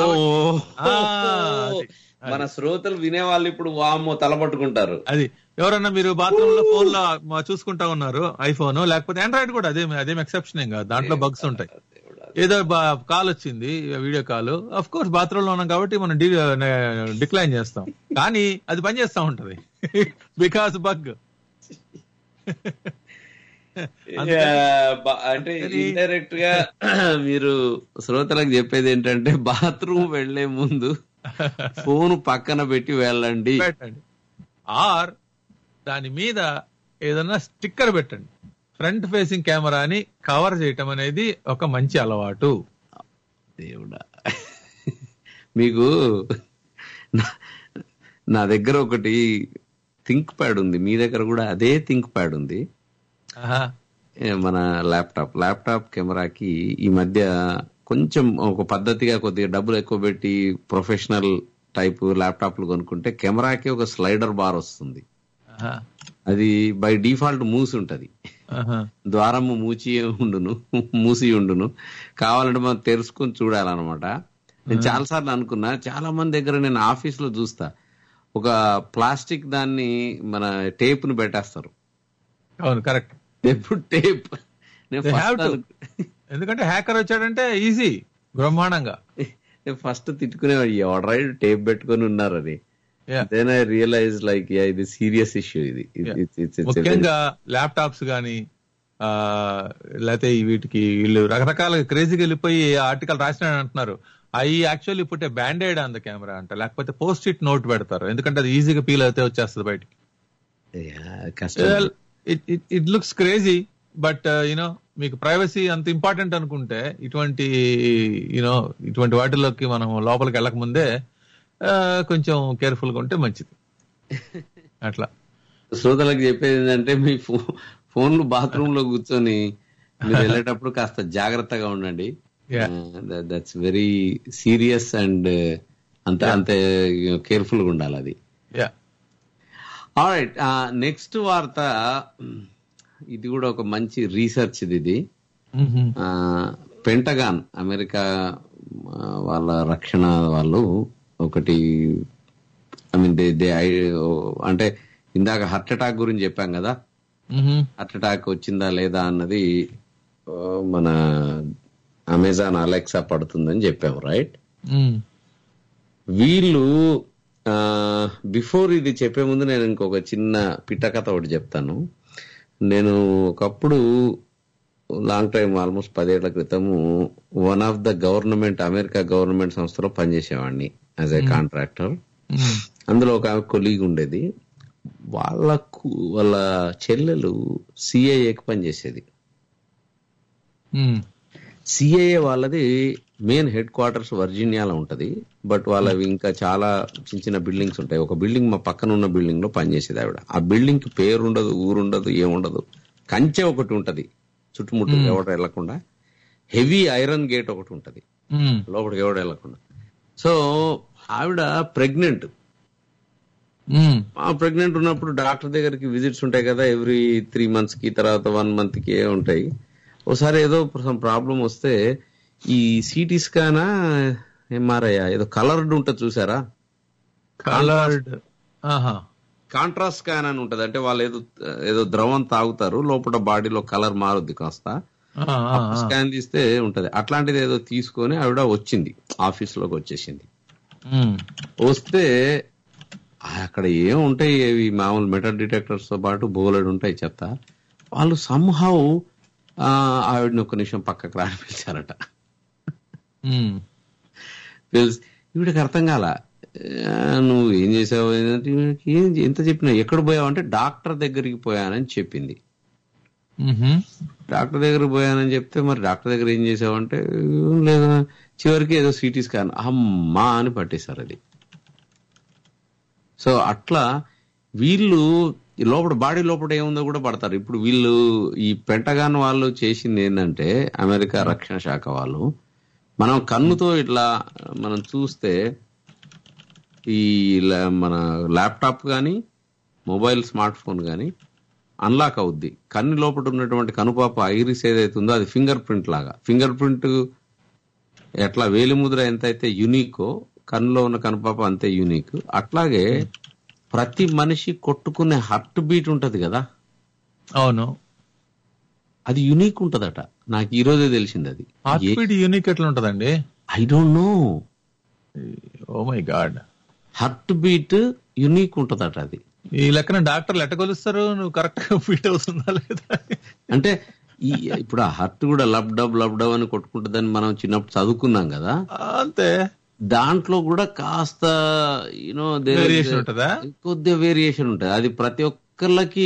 మన శ్రోతలు వినే వాళ్ళు ఇప్పుడు వామ్మో తలపట్టుకుంటారు అది ఎవరన్నా మీరు బాత్రూమ్ లో ఫోన్ లో మ- చూసుకుంటా ఉన్నారు ఐఫోన్ లేకపోతే ఆండ్రాయిడ్ కూడా అదే అదేం ఎక్సెప్షన్ ఏం కాదు దాంట్లో బగ్స్ ఉంటాయి ఏదో కాల్ వచ్చింది video call of course bathroom లో ఉన్నాం కాబట్టి మనం డిక్లైన్ చేస్తాం కానీ అది పనిచేస్తా ఉంటది బికాస్ బగ్ యా, బా- అంటే ఇండైరెక్ట్ గా మీరు శ్రోతలకు చెప్పేది ఏంటంటే బాత్రూమ్ వెళ్లే ముందు ఫోన్ పక్కన పెట్టి వెళ్ళండి పెట్టండి ఆర్ దాని మీద ఏదన్నా స్టిక్కర్ పెట్టండి ఫ్రంట్ ఫేసింగ్ కెమెరాని కవర్ చేయటం అనేది ఒక మంచి అలవాటు దేవుడా మీకు నా- నా దగ్గర ఒకటి థింక్ ప్యాడ్ ఉంది మీ దగ్గర కూడా అదే థింక్ ప్యాడ్ ఉంది ఆహా. ఏ, మన ల్యాప్టాప్ ల్యాప్టాప్ కెమెరాకి ఈ మధ్య కొంచెం ఒక పద్ధతిగా కొద్దిగా డబ్బులు ఎక్కువ పెట్టి ప్రొఫెషనల్ టైప్ ల్యాప్టాప్లు కొనుక్కుంటే కెమెరాకి ఒక స్లైడర్ బార్ వస్తుంది ఆహా. అది బై డిఫాల్ట్ మూసి ఉంటది ఆహా. ద్వారము మూచి ఉండును మూసి ఉండును కావాలంటే మనం తెరుచుకొని చూడాలన్నమాట నేను చాలా సార్లు అనుకున్నా చాలా మంది దగ్గర నేను ఆఫీస్ లో చూస్తా ఒక ప్లాస్టిక్ దాన్ని మన టేప్ ను పెట్టేస్తారు అవును కరెక్ట్ ఎప్పుడు టేప్ నేను They have ఫస్ట్ to. ఎందుకంటే హ్యాకర్ వచ్చాడంటే ఈజీ బ్రహ్మాండంగా ఫస్ట్ తిట్టుకునేవాడు ఎవడరా టేప్ పెట్టుకొని ఉన్నారు అని Yeah. Then I realise like ఇది సీరియస్ ఇష్యూ ఇది Yeah. It's- it's- it's a ముఖ్యంగా ల్యాప్టాప్స్ గానీ ఆ, లేకపోతే ఈ వీటికి వీళ్ళు రకరకాల క్రేజీగా వెళ్ళిపోయి ఆర్టికల్ రాసిన అంటున్నారు అవి యాక్చువల్లీ పుట్టే బ్యాండెడ్ ఆన్ ద కెమెరా అంట లేకపోతే పోస్ట్ ఇట్ నోట్ పెడతారు ఎందుకంటే అది ఈజీగా పీల్ అయితే వచ్చేస్తుంది బయటికి very- Yeah, కష్టం it looks crazy but you know మీకు ప్రైవసీ అంత ఇంపార్టెంట్ అనుకుంటే ఇటువంటి యూనో ఇటువంటి వాటిలోకి మనం లోపలికి వెళ్ళక ముందే ఆ, కొంచెం కేర్ఫుల్ గా ఉంటే మంచిది అట్లా శ్రోతలకు చెప్పేది ఏంటంటే మీ ఫో- ఫోన్లు బాత్రూమ్ లో కూర్చొని మీరు వెళ్ళేటప్పుడు కాస్త జాగ్రత్తగా ఉండండి Yeah. That's very serious and అంతే అంతే కేర్ఫుల్ గా ఉండాలి అది యా ఆల్రైట్ నెక్స్ట్ వార్త ఇది కూడా ఒక మంచి రీసెర్చ్ ఇది ఆ, పెంటగాన్ అమెరికా ఆ, వాళ్ళ రక్షణ వాళ్ళు ఒకటి ఐ మీన్ దే దే అంటే ఇందాక హార్ట్ అటాక్ గురించి చెప్పాం కదా హార్ట్ అటాక్ వచ్చిందా లేదా అన్నది ఆ, మన అమెజాన్ అలెక్సా పడుతుందని చెప్పాము రైట్ వీళ్ళు బిఫోర్ ఇది చెప్పే ముందు నేను ఇంకొక చిన్న పిట్ట కథ ఒకటి చెప్తాను నేను ఒకప్పుడు లాంగ్ టైం ఆల్మోస్ట్ పదేళ్ల క్రితము one of the government America government సంస్థలో పనిచేసేవాడిని యాజ్ ఏ కాంట్రాక్టర్ అందులో ఒక ఆమె కొలీగ్ ఉండేది వాళ్ళకు వాళ్ళ చెల్లెలు సిఐఏకి పనిచేసేది సిఐఏ వాళ్ళది మెయిన్ హెడ్ క్వార్టర్స్ వర్జీనియాలో ఉంటది బట్ వాళ్ళవి ఇంకా చాలా చిన్న చిన్న బిల్డింగ్స్ ఉంటాయి ఒక బిల్డింగ్ మా పక్కన ఉన్న బిల్డింగ్ లో పనిచేసేది ఆవిడ ఆ బిల్డింగ్ కి పేరు ఉండదు ఊరుండదు ఏముండదు కంచె ఒకటి ఉంటది చుట్టుముట్టు ఎవడ వెళ్లకుండా హెవీ ఐరన్ గేట్ ఒకటి ఉంటది లోపలికి ఎవడ వెళ్లకుండా సో ఆవిడ ప్రెగ్నెంట్ ఆ ప్రెగ్నెంట్ ఉన్నప్పుడు డాక్టర్ దగ్గరికి విజిట్స్ ఉంటాయి కదా ఎవ్రీ త్రీ మంత్స్ కి తర్వాత వన్ మంత్ కి ఏ ఉంటాయి ఒకసారి ఏదో ప్రాబ్లం వస్తే ఈ సిటీ స్కానా ఎంఆర్ఐ ఏదో కలర్డ్ ఉంటుంది చూసారా కలర్డ్ కాంట్రాస్ట్ స్కాన్ అని ఉంటది అంటే వాళ్ళు ఏదో ఏదో ద్రవం తాగుతారు లోపల బాడీలో కలర్ మారుద్ది కాస్త స్కాన్ తీస్తే ఉంటది అట్లాంటిది ఏదో తీసుకొని ఆవిడ వచ్చింది ఆఫీస్ లోకి వచ్చేసింది వస్తే అక్కడ ఏం ఉంటాయి ఇవి మామూలు మెటల్ డిటెక్టర్స్ తో పాటు బోలెడు ఉంటాయి చెత్త వాళ్ళు సంహౌ ఆవిడని ఒక నిమిషం పక్కకు రాని పిలిచారట పిలిచి ఈవిడకి అర్థం కాల "ఆ, నువ్వు ఏం చేసావు ఏంటంటే, ఈవిడకి ఏం ఎంత చెప్పినా ఎక్కడ పోయావు అంటే డాక్టర్ దగ్గరికి పోయానని చెప్పింది డాక్టర్ దగ్గర పోయానని చెప్తే మరి డాక్టర్ దగ్గర ఏం చేసావంటే "ఏం లేదు చివరికి ఏదో సిటీ స్కాన్ అమ్మా అని పట్టేశారు అది సో అట్లా వీళ్ళు ఈ లోపల బాడీ లోపల ఏముందో కూడా పడతారు ఇప్పుడు వీళ్ళు ఈ పెంటగాన్ వాళ్ళు చేసింది ఏంటంటే అమెరికా రక్షణ శాఖ వాళ్ళు మనం కన్నుతో ఇట్లా మనం చూస్తే ఈ లా- మన ల్యాప్టాప్ కానీ మొబైల్ స్మార్ట్ ఫోన్ కానీ అన్లాక్ అవుద్ది కన్ను లోపల ఉన్నటువంటి కనుపాప ఐరిస్ ఏదైతే ఉందో అది ఫింగర్ ప్రింట్ లాగా ఫింగర్ ప్రింట్ ఎట్లా వేలిముద్ర ఎంత అయితే యునీకో కన్నులో ఉన్న కనుపాప అంతే యూనిక్ అట్లాగే ప్రతి మనిషి కొట్టుకునే హార్ట్ బీట్ ఉంటది కదా అవును అది యునీక్ ఉంటదట నాకు ఈ రోజే తెలిసింది అది హార్ట్ బీట్ యూనిక్ ఎట్లా ఉంటదండి I don't know oh my God heartbeat unique ఉంటదట అది ఈ లెక్కన డాక్టర్లు ఎట్ట కొలుస్తారు నువ్వు కరెక్ట్ గా ఫిట్ అవుతుందా లేదా అంటే ఈ ఇప్పుడు ఆ హార్ట్ కూడా లబ్ డబ్ లబ్ డబ్ అని కొట్టుకుంటుందని మనం చిన్నప్పుడు చదువుకున్నాం కదా అంతే దాంట్లో కూడా కాస్త యూనో Variation ఉంటదా? కొద్దిగా వేరియేషన్ ఉంటది అది ప్రతి ఒక్కళ్ళకి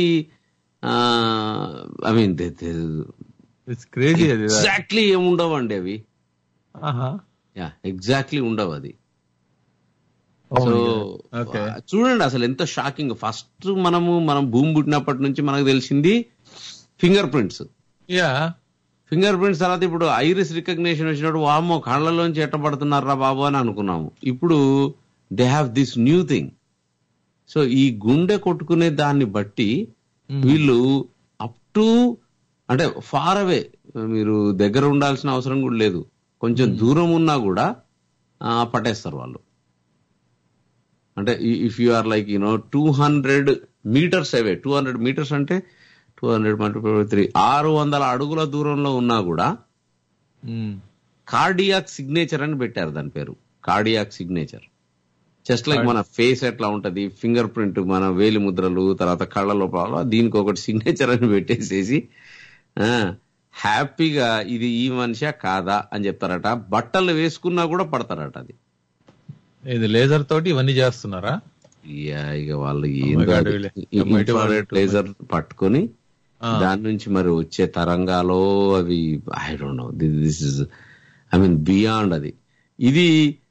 ఐ మీన్ ఇట్స్ క్రేజీ అది ఎగ్జాక్ట్లీ ఏముండవండి అవి ఆహా యా ఎగ్జాక్ట్లీ ఉండవు అది Oh my so God. Okay. చూడండి అసలు ఎంత షాకింగ్ ఫస్ట్ మనము మనం భూమి పుట్టినప్పటి నుంచి మనకు తెలిసింది fingerprints yeah fingerprints తర్వాత ఇప్పుడు ఐరిస్ రికగ్నేషన్ వచ్చినప్పుడు వామో కళ్ళలోంచి ఎట్టబడుతున్నారా బాబు అని అనుకున్నాము ఇప్పుడు they have this new thing so ఈ గుండె కొట్టుకునే దాన్ని బట్టి వీళ్ళు అప్ టు అంటే ఫార్ అవే మీరు దగ్గర ఉండాల్సిన అవసరం కూడా లేదు కొంచెం దూరం ఉన్నా కూడా ఆ, పట్టేస్తారు వాళ్ళు అంటే if you are like you know two hundred metres away two hundred metres అంటే టూ హండ్రెడ్ మల్టిప్లై త్రీ ఆరు వందల అడుగుల దూరంలో ఉన్నా కూడా కార్డియాక్ సిగ్నేచర్ అని పెట్టారు దాని పేరు కార్డియాక్ సిగ్నేచర్ జస్ట్ లైక్ మన ఫేస్ ఎట్లా ఉంటది ఫింగర్ ప్రింట్ మన వేలి ముద్రలు తర్వాత కళ్ళ లోపల దీనికి ఒకటి సిగ్నేచర్ అని పెట్టేసేసి ఆ, హ్యాపీగా ఇది ఈ మనిషా కాదా అని చెప్తారట బట్టలు వేసుకున్నా కూడా పడతారట అది ఇది లేజర్ తోటి ఇవన్నీ చేస్తున్నారా ఇక ఇక వాళ్ళు my God, వీళ్ళే. MIT వాళ్ళు లేజర్ పట్టుకొని ఆ. దాని నుంచి మరి వచ్చే తరంగాలో అవి I don't know this is I mean beyond అది ఇది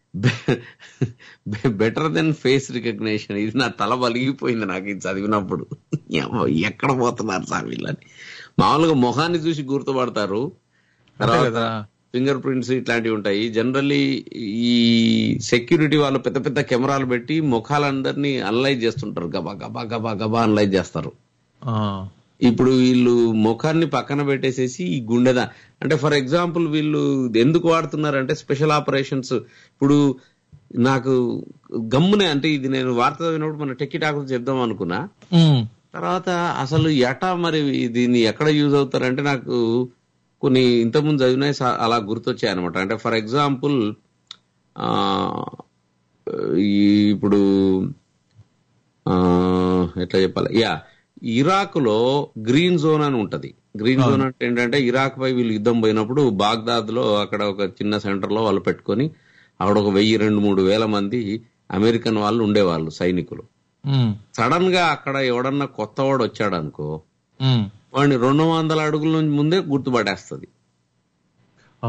బెటర్ దెన్ ఫేస్ రికగ్నేషన్ ఇది నా తల బలిగిపోయింది నాకు ఇది చదివినప్పుడు ఏమ్మా, ఎక్కడ పోతున్నారు సార్ వీళ్ళని మామూలుగా మొహాన్ని చూసి గుర్తుపడతారు అంతే తర్వాత కదా. ఫింగర్ ప్రింట్స్ ఇట్లాంటివి ఉంటాయి జనరల్లీ ఈ సెక్యూరిటీ వాళ్ళు పెద్ద పెద్ద కెమెరాలు పెట్టి ముఖాలందరినీ అనలైజ్ చేస్తుంటారు గబా గబా గబా గబా అనలైజ్ చేస్తారు ఆ, ఇప్పుడు వీళ్ళు ముఖాన్ని పక్కన పెట్టేసేసి ఈ గుండెద అంటే ఫర్ ఎగ్జాంపుల్ వీళ్ళు ఎందుకు వాడుతున్నారంటే స్పెషల్ ఆపరేషన్స్ ఇప్పుడు నాకు గమ్మునే అంటే ఇది నేను వార్త చదివినప్పుడు మన టెక్కి టాకులు చెప్దాం అనుకున్నా ఉమ్, తర్వాత అసలు ఎటా మరి దీన్ని ఎక్కడ యూజ్ అవుతారంటే నాకు కొన్ని ఇంతకుముందు చదివినాయి సా- అలా గుర్తొచ్చాయి అనమాట అంటే ఫర్ ఎగ్జాంపుల్ ఆ, ఈ ఇప్పుడు ఆ, ఎట్లా చెప్పాలి యా ఇరాక్ లో గ్రీన్ జోన్ అని ఉంటది గ్రీన్ జోన్ అంటే ఏంటంటే ఇరాక్ పై వీళ్ళు యుద్ధం పోయినప్పుడు బాగ్దాద్ లో అక్కడ ఒక చిన్న సెంటర్ లో వాళ్ళు పెట్టుకొని అక్కడ ఒక వెయ్యి రెండు మూడు వేల మంది అమెరికన్ వాళ్ళు ఉండేవాళ్ళు సైనికులు ఉమ్, సడన్ గా అక్కడ ఎవడన్నా కొత్త వాడు వచ్చాడు అనుకో ఉమ్. వాడిని రెండు వందల అడుగుల నుంచి ముందే గుర్తుపడేస్తుంది ఓ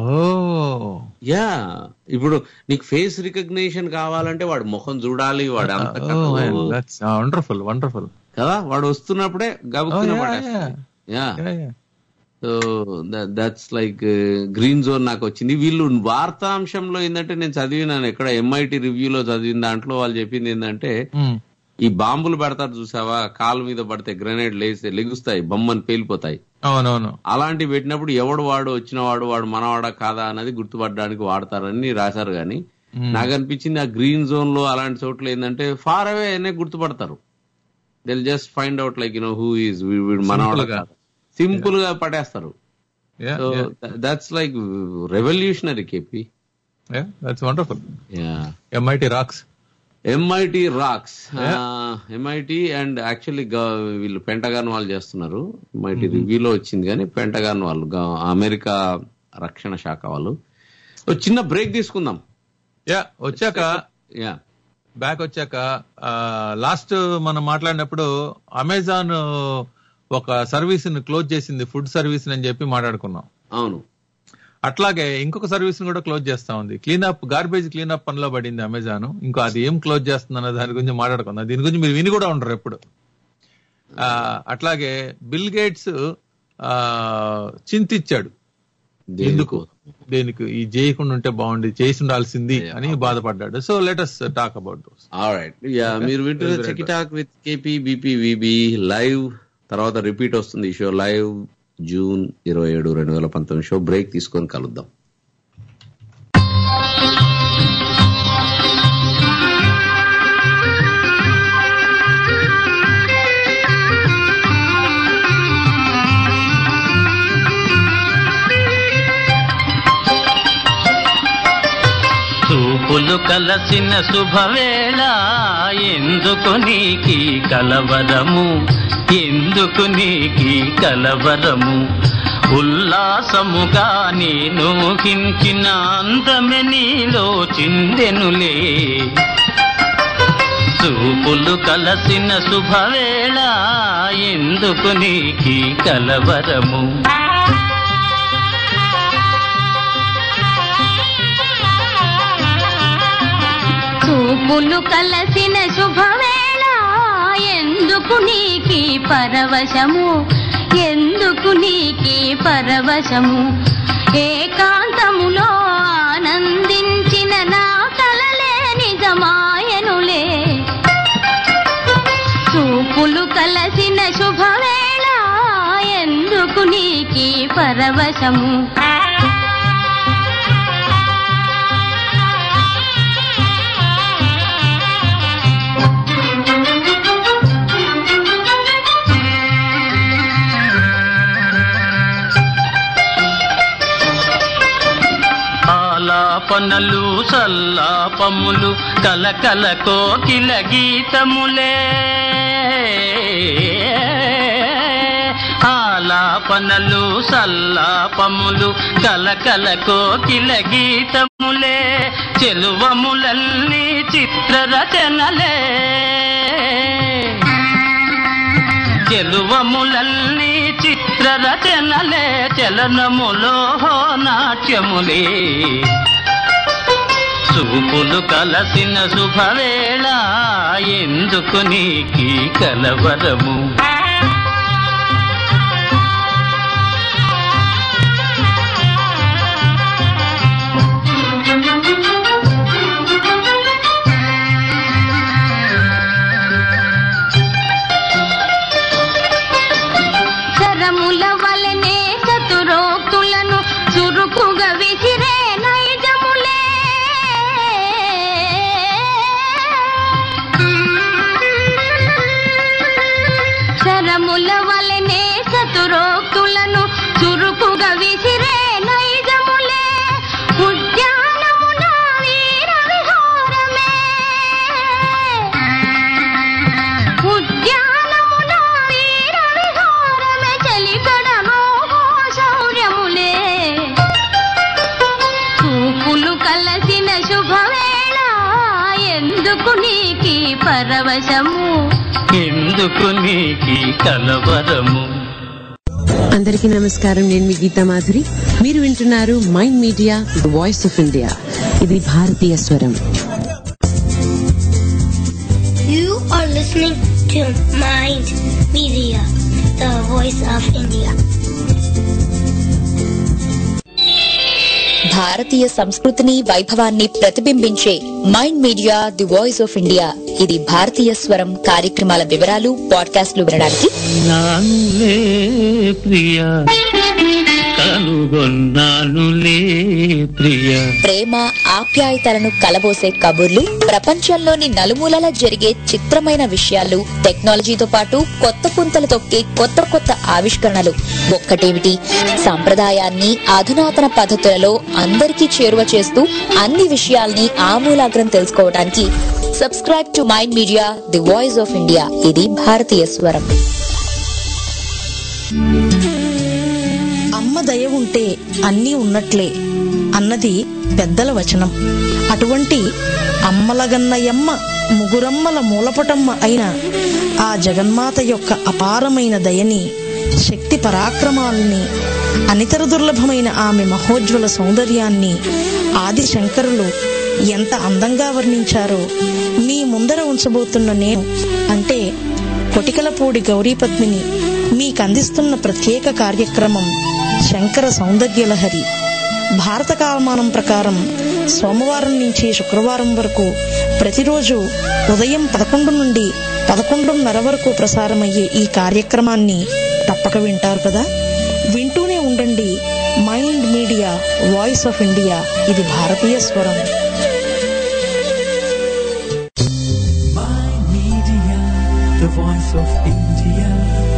యా ఇప్పుడు నీకు ఫేస్ రికగ్నిషన్ కావాలంటే వాడి ముఖం చూడాలి వాడు అంత దట్స్ వండర్ఫుల్ వండర్ఫుల్ కదా వాడు వస్తున్నప్పుడే గబుక్కున పడేస్తుంది yeah so that's like green zone నాకు వచ్చింది వీళ్ళు వార్తాంశంలో ఏంటంటే నేను చదివినాను ఎక్కడ ఎంఐటి రివ్యూలో చదివిన దాంట్లో వాళ్ళు చెప్పింది ఏంటంటే ఈ బాంబులు పెడతారు చూసావా కాలు మీద పడితే గ్రెనేడ్ లేస్తే లెగుస్తాయి బొమ్మని పేలిపోతాయి అవునవును అలాంటివి పెట్టినప్పుడు ఎవడు వాడు వచ్చిన వాడు వాడు మనవాడా కాదా అన్నది గుర్తుపడడానికి వాడతారని రాశారు కానీ నాకు అనిపించింది ఆ గ్రీన్ జోన్ లో అలాంటి చోట్ల ఏంటంటే ఫార్ అవే అనే గుర్తుపడతారు they'll just find out like you know who is వీడు మనవాడా Simple గా. కాదా సింపుల్ గా పడేస్తారు Yeah, so yeah. That's like revolutionary KP that's wonderful yeah MIT rocks MIT rocks MIT and actually వీళ్ళు పెంటగాన్ వాళ్ళు చేస్తున్నారు ఎంఐటి రివ్యూలో వచ్చింది కానీ పెంటగాన్ వాళ్ళు గా- అమెరికా రక్షణ శాఖ వాళ్ళు ఓ చిన్న బ్రేక్ తీసుకుందాం యా వచ్చాక యా బ్యాక్ వచ్చాక లాస్ట్ మనం మాట్లాడినప్పుడు అమెజాన్ ఒక సర్వీస్ ని క్లోజ్ చేసింది ఫుడ్ సర్వీస్ అని చెప్పి మాట్లాడుకున్నాం అవును అట్లాగే ఇంకొక సర్వీస్ ని కూడా క్లోజ్ చేస్తా ఉంది క్లీనప్ గార్బేజ్ క్లీనప్ పనిలో పడింది అమెజాన్ ఇంకో అది ఏం క్లోజ్ చేస్తుంది అన్న దాని గురించి మాట్లాడుకుందాం దీని గురించి మీరు విని కూడా ఉండరు ఎప్పుడు ఆ, అట్లాగే బిల్ గేట్స్ ఆ, చింతిచ్చాడు ఎందుకు దేనికి ఈ చేయకుండా ఉంటే బాగుంది చేసి ఉండాల్సింది అని బాధపడ్డాడు so let's talk about those right yeah మీరు వింటున్న చెక్ talk with KP BP VB live తర్వాత రిపీట్ వస్తుంది ఈ షో లైవ్ జూన్ ఇరవై ఏడు రెండు వేల పంతొమ్మిది షో బ్రేక్ తీసుకొని కలుద్దాం చూపులు కలసిన శుభవేళ ఎందుకు నీకి కలవరము ఎందుకు నీకి కలవరము ఉల్లాసముగా నేను కించిన అందమె నీలో చిందెనులే చూపులు కలసిన శుభవేళ ఎందుకు నీకి కలవరము చూపులు కలసిన శుభవేళ ఎందుకు నీకి పరవశము ఎందుకు నీకి పరవశము ఏకాంతములో ఆనందించిన నా కలలే నిజమాయనులే చూపులు కలసిన శుభవేళ ఎందుకు నీకి పరవశము ఆలాపనలు సల్లాపములు కలకల కోకిల గీతములే ఆలాపనలు సల్లాపములు కలకల కోకిల గీతములే చెలువములన్నీ చిత్రరచనలే చెలువములన్నీ చిత్రరచనలే చలనములో నాట్యములే చూపులు కలసిన శుభవేళ ఎందుకు నీకి కలవరము శరముల వలనే చతురోక్తులను చురుకుగా విసిరే నైజములే ఉద్యానమున వీర విహారమే ఉద్యానమున వీర విహారమే చలికడలో శౌర్యములే చూపులు కలసిన శుభవేళ ఎందుకు నీకి పరవశము ఎందుకు నీకి కలవరము అందరికీ నమస్కారం నేను మీ గీతా మాధురి మీరు వింటున్నారు mind media the voice of India ఇది భారతీయ స్వరం You are listening to Mind Media, the voice of India. భారతీయ సంస్కృతిని వైభవాన్ని ప్రతిబింబించే mind media the voice of India ఇది భారతీయ స్వరం కార్యక్రమాల వివరాలు పాడ్కాస్ట్లు వినడానికి నానులే ప్రియా కనుగొన్నానులే ప్రియా ప్రేమ ఆప్యాయతలను కలబోసే కబుర్లు ప్రపంచంలోని నలుమూలలా జరిగే చిత్రమైన విషయాలు టెక్నాలజీతో పాటు కొత్త పుంతలు తొక్కే కొత్త కొత్త ఆవిష్కరణలు ఒక్కటేమిటి సాంప్రదాయాన్ని అధునాతన పద్ధతులలో అందరికీ చేరువ చేస్తూ అన్ని విషయాల్ని ఆమూలాగ్రం తెలుసుకోవడానికి subscribe to mind media the voice of India ఇది భారతీయ స్వరం అమ్మ దయ ఉంటే అన్నీ ఉన్నట్లే అన్నది పెద్దల వచనం అటువంటి అమ్మలగన్నయమ్మ ముగురమ్మల మూలపటమ్మ అయిన ఆ జగన్మాత యొక్క అపారమైన దయని శక్తి పరాక్రమాల్ని అనితర దుర్లభమైన ఆమె మహోజ్వల సౌందర్యాన్ని ఆది శంకరులు ఎంత అందంగా వర్ణించారో మీ ముందర ఉంచబోతున్న నేను అంటే కొటికలపూడి గౌరీపద్మిని మీకందిస్తున్న ప్రత్యేక కార్యక్రమం శంకర సౌందర్యలహరి భారత కాలమానం ప్రకారం సోమవారం నుంచి శుక్రవారం వరకు ప్రతిరోజు ఉదయం పదకొండు నుండి పదకొండున్నర వరకు ప్రసారమయ్యే ఈ కార్యక్రమాన్ని తప్పక వింటారు కదా వింటూనే ఉండండి mind media voice of India ఇది భారతీయ స్వరం Media, the voice of India.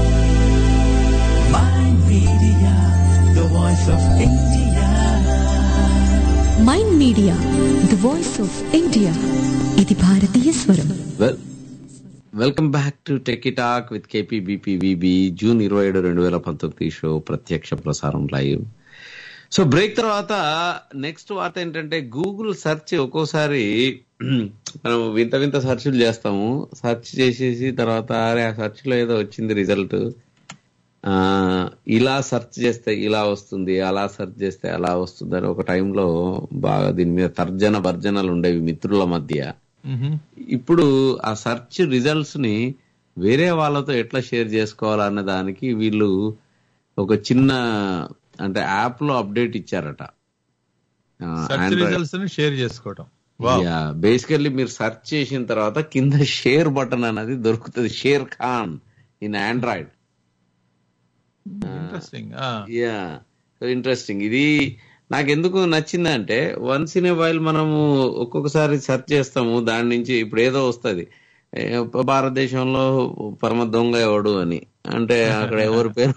Mind Media, the voice of India. Mind media the voice of India ఇది భారతీయ స్వరం well welcome back to tech talk with KP BPVB June ఇరవై ఏడు రెండు వేల పంతొమ్మిది షో ప్రత్యక్ష ప్రసారం లైవ్ సో బ్రేక్ తర్వాత నెక్స్ట్ వార్త ఏంటంటే గూగుల్ సెర్చ్ ఒక్కోసారి మనం వింత వింత సెర్చ్లు చేస్తాము సెర్చ్ చేసేసి తర్వాత అరే ఆ సెర్చ్ లో ఏదో వచ్చింది రిజల్ట్ ఆ ఇలా సెర్చ్ చేస్తే ఇలా వస్తుంది అలా సెర్చ్ చేస్తే అలా వస్తుంది అని ఒక టైంలో బాగా దీని మీద తర్జన భర్జనలు ఉండేవి మిత్రుల మధ్య ఇప్పుడు ఆ సెర్చ్ రిజల్ట్స్ ని వేరే వాళ్ళతో ఎట్లా షేర్ చేసుకోవాలన్న దానికి వీళ్ళు ఒక చిన్న అంటే యాప్ లో అప్డేట్ ఇచ్చారట సెర్చ్ రిజల్ట్స్ ని షేర్ చేసుకోవటం వావ్ బేసికల్లీ మీరు సెర్చ్ చేసిన తర్వాత కింద షేర్ బటన్ అనేది దొరుకుతుంది షేర్ ఖాన్ in Android interesting yeah interesting ఇది నాకు ఎందుకు నచ్చిందంటే వన్స్ ఇన్ ఏ వైల్ మనము ఒక్కొక్కసారి సెర్చ్ చేస్తాము దాని నుంచి ఇప్పుడు ఏదో వస్తుంది భారతదేశంలో పరమ దొంగ ఎవడు అని అంటే అక్కడ ఎవరి పేరు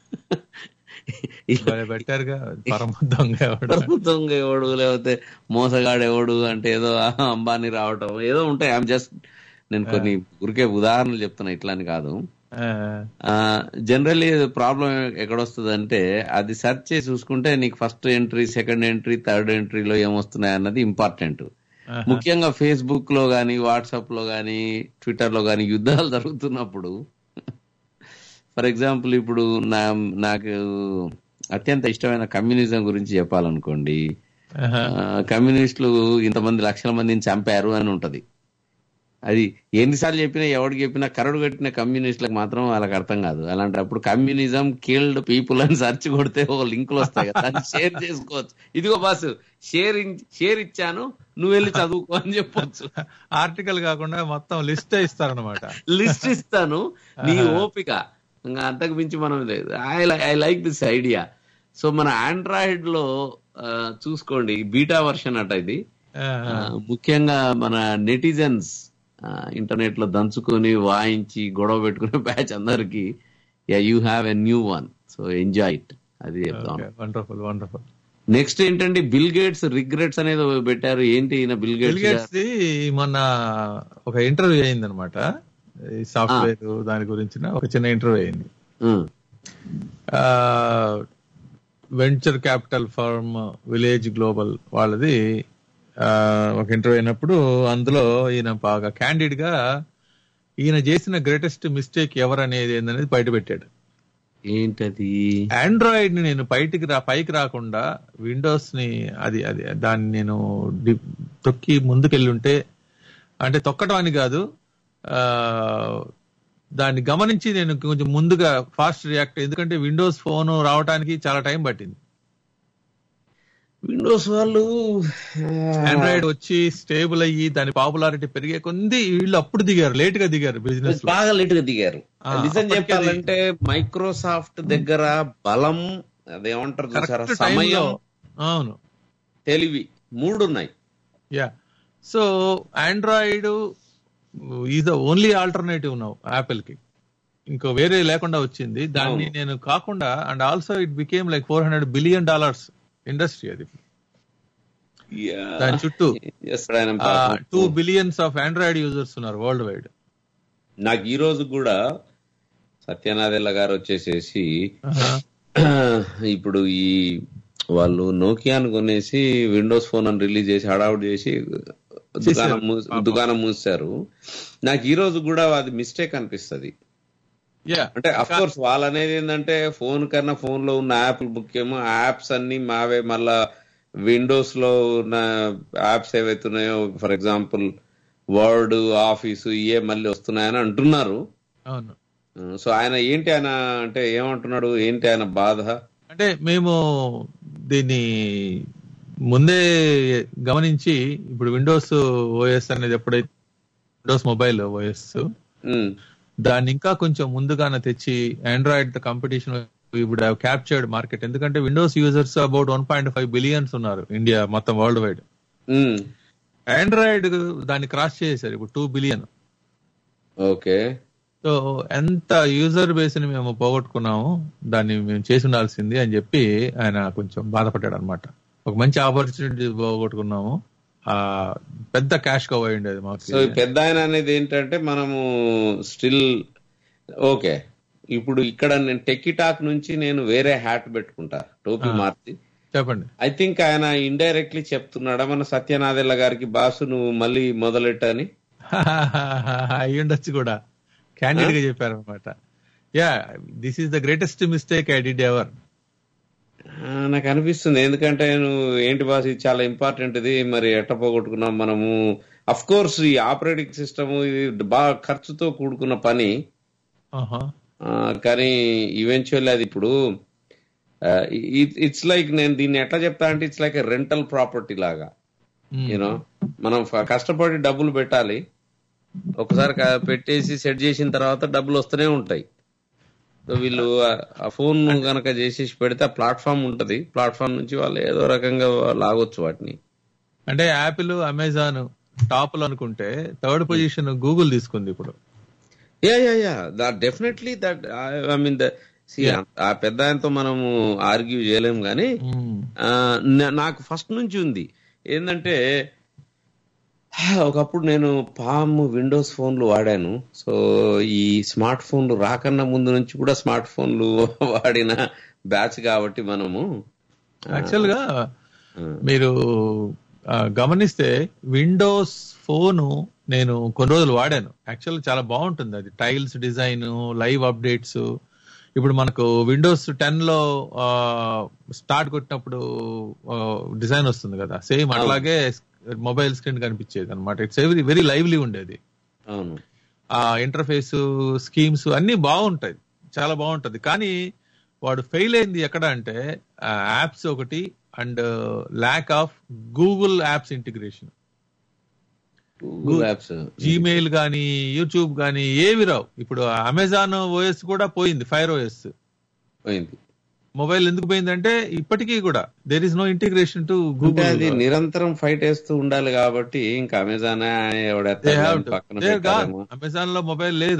బెటర్ గా పరమ దొంగ ఎవడు? పరమ దొంగ ఎవడు లేకపోతే మోసగాడు ఎవడు అంటే ఏదో అంబానీ రావటం ఏదో ఉంటాయి ఐఎమ్ జస్ట్ నేను కొన్ని ఊరికే ఉదాహరణలు చెప్తున్నా ఇట్లా అని కాదు ఆ, జనరల్లీ ప్రాబ్లం ఎక్కడొస్తుంది అంటే అది సెర్చ్ చేసి చూసుకుంటే నీకు first entry second entry third ఎంట్రీలో ఏమొస్తున్నాయి అన్నది ఇంపార్టెంట్ ఆహా. ముఖ్యంగా ఫేస్బుక్ లో గానీ వాట్సాప్ లో గానీ ట్విట్టర్ లో గానీ యుద్ధాలు జరుగుతున్నప్పుడు ఫర్ ఎగ్జాంపుల్ ఇప్పుడు నా నాకు అత్యంత ఇష్టమైన కమ్యూనిజం గురించి చెప్పాలనుకోండి ఆహా. ఆ, కమ్యూనిస్టులు ఇంతమంది లక్షల మందిని చంపారు అని ఉంటది అది ఎన్నిసార్లు చెప్పినా ఎవరికి చెప్పినా కరడు కట్టిన కమ్యూనిస్టులకు మాత్రం వాళ్ళకి అర్థం కాదు అలాంటప్పుడు కమ్యూనిజం కిల్డ్ పీపుల్ అని సెర్చ్ కొడితే ఓ లింకులు వస్తాయి కదా దాన్ని షేర్ చేసుకోవచ్చు ఇదిగో బాసు షేర్ షేర్ ఇచ్చాను నువ్వు వెళ్ళి చదువుకో అని చెప్పొచ్చు ఆర్టికల్ కాకుండా మొత్తం లిస్ట్ ఇస్తారనమాట లిస్ట్ ఇస్తాను నీ ఆహా. ఓపిక ఇంకా అంతకు మించి మనం లేదు I I like this idea so మన ఆండ్రాయిడ్ లో ఆ, చూసుకోండి బీటా వర్షన్ అట ఇది ఆ, ముఖ్యంగా మన నెటిజన్స్ ఇంటర్నెట్ లో దంచుకొని వాయించి గొడవ పెట్టుకునే బ్యాచ్ అందరికి yeah you have a new one so enjoy it అది చెప్తాం వండర్ఫుల్ వండర్ఫుల్ నెక్స్ట్ ఏంటంటే బిల్ గేట్స్ రిగ్రెట్స్ అనేది పెట్టారు ఏంటి ఈయన Bill Bill Gates Gates the మొన్న ఒక ఇంటర్వ్యూ అయింది అనమాట ఈ సాఫ్ట్వేర్ దాని గురించిన ఒక చిన్న ఇంటర్వ్యూ అయింది venture capital firm Village Global వాళ్ళది ఆ, ఒక ఇంటర్వ్యూ అయినప్పుడు అందులో ఈయన బాగా క్యాండిడ్ గా ఈయన చేసిన గ్రేటెస్ట్ మిస్టేక్ ఎవరనేది ఏందనేది బయట పెట్టాడు ఏంటది ఆండ్రాయిడ్ ని నేను బయటికి రా పైకి రాకుండా విండోస్ ని అది అది దాన్ని నేను డి- తొక్కి ముందుకెళ్ళి ఉంటే అంటే తొక్కడం అని కాదు ఆ దాన్ని గమనించి నేను కొంచెం ముందుగా ఫాస్ట్ రియాక్ట్ ఎందుకంటే విండోస్ ఫోన్ రావడానికి చాలా టైం పట్టింది విండోస్ వాళ్ళు ఆండ్రాయిడ్ వచ్చి స్టేబుల్ అయ్యి దాని పాపులారిటీ పెరిగే కొంది వీళ్ళు అప్పుడు దిగారు లేట్ గా దిగారు బిజినెస్ బాగా లేట్ గా దిగారు ఆ, నిజం అప్పటికి అది- చెప్పాలంటే మైక్రోసాఫ్ట్ దగ్గర బలం అదేమంటారు చూసారా Correct time సమయం లో- అవును తెలివి మూడు ఉన్నాయి yeah so Android is the only alternative now Apple కి ఇంకో వేరే లేకుండా వచ్చింది దాన్ని నేను కాకుండా and also it became like four hundred billion dollars industry అది దాని చుట్టూ చేస్తాడు ఆయన పాపం. Two billions of Android users ఉన్నారు వరల్డ్ వైడ్ నాకు ఈ రోజు కూడా సత్యనాథెల్ల గారు వచ్చేసేసి ఇప్పుడు ఈ వాళ్ళు నోకియాను కొనేసి విండోస్ ఫోన్ అని రిలీజ్ చేసి హడావుడ్ చేసి దుకాణం మూసి- దుకాణం మూసారు నాకు ఈ రోజు కూడా అది మిస్టేక్ అనిపిస్తది యా అంటే అఫ్ కోర్స్ వాళ్ళు అనేది ఏంటంటే ఫోన్ కన్నా ఫోన్ లో ఉన్న యాప్ ముఖ్యము యాప్స్ అన్ని మావే మళ్ళా విండోస్ లో ఉన్న యాప్స్ ఏవైతే ఉన్నాయో ఫర్ ఎగ్జాంపుల్ వర్డ్ ఆఫీసు ఇవే మళ్ళీ వస్తున్నాయని అంటున్నారు అవును సో ఆయన ఏంటి ఆయన అంటే ఏమంటున్నాడు ఏంటి ఆయన బాధ అంటే మేము దీన్ని ముందే గమనించి ఇప్పుడు విండోస్ ఓఎస్ అనేది ఎప్పుడైతే విండోస్ మొబైల్ ఓఎస్ దాన్ని ఇంకా కొంచెం ముందుగానే తెచ్చి ఆండ్రాయిడ్ కాంపిటీషన్ ఇప్పుడు క్యాప్చర్డ్ మార్కెట్ ఎందుకంటే Windows users about one point five billions ఉన్నారు ఇండియా మొత్తం వరల్డ్ వైడ్ ఆండ్రాయిడ్ దాన్ని క్రాస్ చేశారు ఇప్పుడు టూ బిలియన్ ఓకే సో ఎంత యూజర్ బేస్ ని మేము పోగొట్టుకున్నాము దాన్ని మేము చేసి ఉండాల్సింది అని చెప్పి ఆయన కొంచెం బాధపడ్డాడు అనమాట ఒక మంచి ఆపర్చునిటీ పోగొట్టుకున్నాము ఆ పెద్ద క్యాష్ కవ్ అయి ఉండేది మాకు సో ఈ పెద్ద ఆయన అనేది ఏంటంటే మనము స్టిల్ ఓకే ఇప్పుడు ఇక్కడ నేను టెక్కిటాక్ నుంచి నేను వేరే హ్యాట్ పెట్టుకుంటా టోపీ ఆ. మార్చి చెప్పండి ఐ థింక్ ఆయన ఇండైరెక్ట్లీ చెప్తున్నాడా మన సత్యనాథెల్ల గారికి బాసు నువ్వు మళ్ళీ మొదలెట్టని అయి ఉండొచ్చు కూడా క్యాండిడేట్ గా చెప్పారు అనమాట yeah this is the greatest mistake I did ever ఆ, నాకు అనిపిస్తుంది ఎందుకంటే నువ్వు ఏంటి బాస్ ఇది చాలా ఇంపార్టెంట్ ఇది మరి ఎట్ట పోగొట్టుకున్నాం మనము అఫ్ కోర్స్ ఈ ఆపరేటింగ్ సిస్టమ్ ఇది బాగా ఖర్చుతో కూడుకున్న పని ఆ, కానీ ఈవెన్చువల్లీ అది ఇప్పుడు ఇట్స్ లైక్ నేను దీన్ని ఎట్లా చెప్తా అంటే ఇట్స్ లైక్ రెంటల్ ప్రాపర్టీ లాగా యూనో మనం ఫ- కష్టపడి డబ్బులు పెట్టాలి ఒకసారి క- పెట్టేసి సెట్ చేసిన తర్వాత డబ్బులు వస్తూనే ఉంటాయి సో వీళ్ళు ఆ- ఆ ఫోన్ గనక చేసేసి పెడితే ఆ ప్లాట్ఫామ్ ఉంటది ప్లాట్ఫామ్ నుంచి వాళ్ళు ఏదో రకంగా లాగొచ్చు వాటిని అంటే యాపిల్ అమెజాన్ టాప్ లో అనుకుంటే థర్డ్ పొజిషన్ గూగుల్ తీసుకుంది ఇప్పుడు yeah yeah yeah that definitely that I mean the ఆ పెద్ద ఆయనతో మనము ఆర్గ్యూ చేయలేము కానీ ఆ, నా- నాకు ఫస్ట్ నుంచి ఉంది ఏంటంటే ఒకప్పుడు నేను పామ్ విండోస్ ఫోన్లు వాడాను సో ఈ స్మార్ట్ ఫోన్లు రాకన్నా ముందు నుంచి కూడా స్మార్ట్ ఫోన్లు వాడిన బ్యాచ్ కాబట్టి మనము యాక్చువల్ గా మీరు ఆ, గమనిస్తే విండోస్ ఫోన్ నేను కొన్ని రోజులు వాడాను యాక్చువల్ చాలా బాగుంటుంది అది టైల్స్ డిజైన్ లైవ్ అప్డేట్స్ ఇప్పుడు మనకు విండోస్ టెన్ లో స్టార్ట్ కొట్టినప్పుడు డిజైన్ వస్తుంది కదా సేమ్ అట్లాగే మొబైల్ స్క్రీన్ కనిపించేది అనమాట ఇట్స్ వెరీ వెరీ లైవ్లీ ఉండేది అవును ఆ ఇంటర్ఫేస్ స్కీమ్స్ అన్ని బాగుంటాయి చాలా బాగుంటది కానీ వాడు ఫెయిల్ అయింది ఎక్కడ అంటే యాప్స్ ఒకటి and lack of Google apps integration Google apps Gmail గానీ యూట్యూబ్ గానీ ఏవి రావు ఇప్పుడు అమెజాన్ ఓఎస్ కూడా పోయింది ఫైర్ ఓఎస్ పోయింది మొబైల్ ఎందుకు పోయిందంటే ఇప్పటికీ కూడా there is no integration to అంటే గూగుల్ అది నిరంతరం ఫైట్ వేస్తూ ఉండాలి కాబట్టి ఇంకా అమెజాన్ ఎవడెత్తాడు అని పక్కన పెట్టారేమో అమెజాన్ లో మొబైల్ లేదు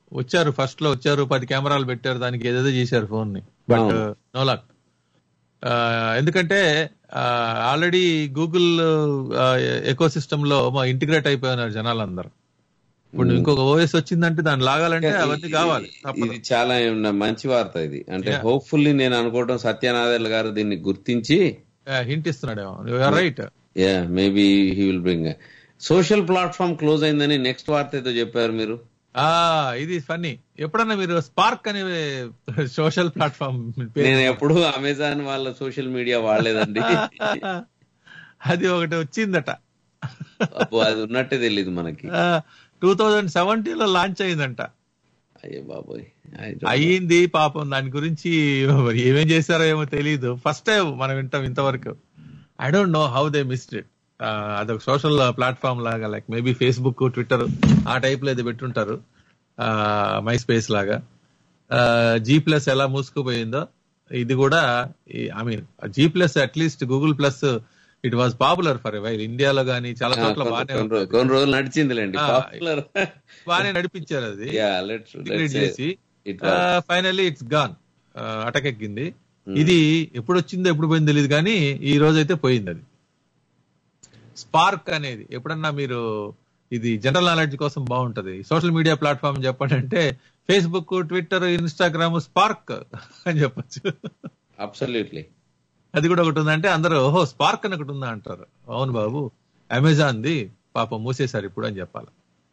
వచ్చారు ఫస్ట్ లో వచ్చారు పది కెమెరాలు పెట్టారు దానికి ఏదేదో చేశారు ఫోన్ ని బట్ అవును. నో లక్ ఎందుకంటే ఆల్రెడీ గూగుల్ ఎకో సిస్టమ్ లో మా ఇంటిగ్రేట్ అయిపోయినారు జనాలందరూ ఇప్పుడు ఇంకొక ఓఎస్ వచ్చిందంటే దాన్ని లాగాలంటే అవన్నీ కావాలి ఇది చాలా ఏమన్నా మంచి వార్త ఇది అంటే Yeah. హోప్ఫుల్లీ నేను అనుకోవడం సత్యనాథల్ గారు దీన్ని గుర్తించి హింట్ ఇస్తున్నాడేమో right yeah maybe he will bring social platform close అయిందని నెక్స్ట్ వార్త ఏదో చెప్పారు మీరు ఆ ఇది ఫన్నీ ఎప్పుడన్నా మీరు స్పార్క్ అనే సోషల్ ప్లాట్ఫామ్ నేను ఎప్పుడు అమెజాన్ వాళ్ళ సోషల్ మీడియా వాడలేదండి అది ఒకటి వచ్చిందట అబ్బో అది ఉన్నట్టే తెలియదు మనకి టూ థౌజండ్ సెవెంటీన్ లో లాంచ్ అయిందంట అయ్యో బాబోయ్ అయ్యింది పాపం దాని గురించి మరి ఏమేం చేశారో ఏమో తెలియదు ఫస్ట్ టైం మనం వింటాం ఇంతవరకు I don't know how they missed it అదొక సోషల్ ప్లాట్ఫామ్ లాగా లైక్ మేబీ ఫేస్బుక్ ట్విట్టర్ ఆ టైప్ లో ఏదో పెట్టుంటారు మై స్పేస్ లాగా జీ ప్లస్ ఎలా మూసుకుపోయిందో ఇది కూడా I mean G plus at least Google plus it was popular for while ఇండియాలో గానీ చాలా చోట్ల బాగానే కొన్ని రోజులు- కొన్ని రోజులు నడిచిందిలేండి ఆ, పాపులర్ బాగానే నడిపించారు అది యా లెట్స్ Integrate చేసి it was finally it's gone అటకెక్కింది ఇది ఎప్పుడు వచ్చిందో ఎప్పుడు పోయిందో తెలియదు కానీ ఈ రోజు అయితే పోయింది అది స్పార్క్ అనేది ఎప్పుడన్నా మీరు ఇది జనరల్ నాలెడ్జ్ కోసం బాగుంటది సోషల్ మీడియా ప్లాట్ఫామ్ చెప్పండి అంటే ఫేస్బుక్ ట్విట్టర్ ఇన్స్టాగ్రామ్ స్పార్క్ అని చెప్పొచ్చు అబ్సల్యూట్లీ అది కూడా ఒకటి ఉందంటే అందరూ ఓహో స్పార్క్ అని ఒకటి ఉందా అంటారు అవును బాబు అమెజాన్ ది పాపం మూసేశారు ఇప్పుడు అని చెప్పాలి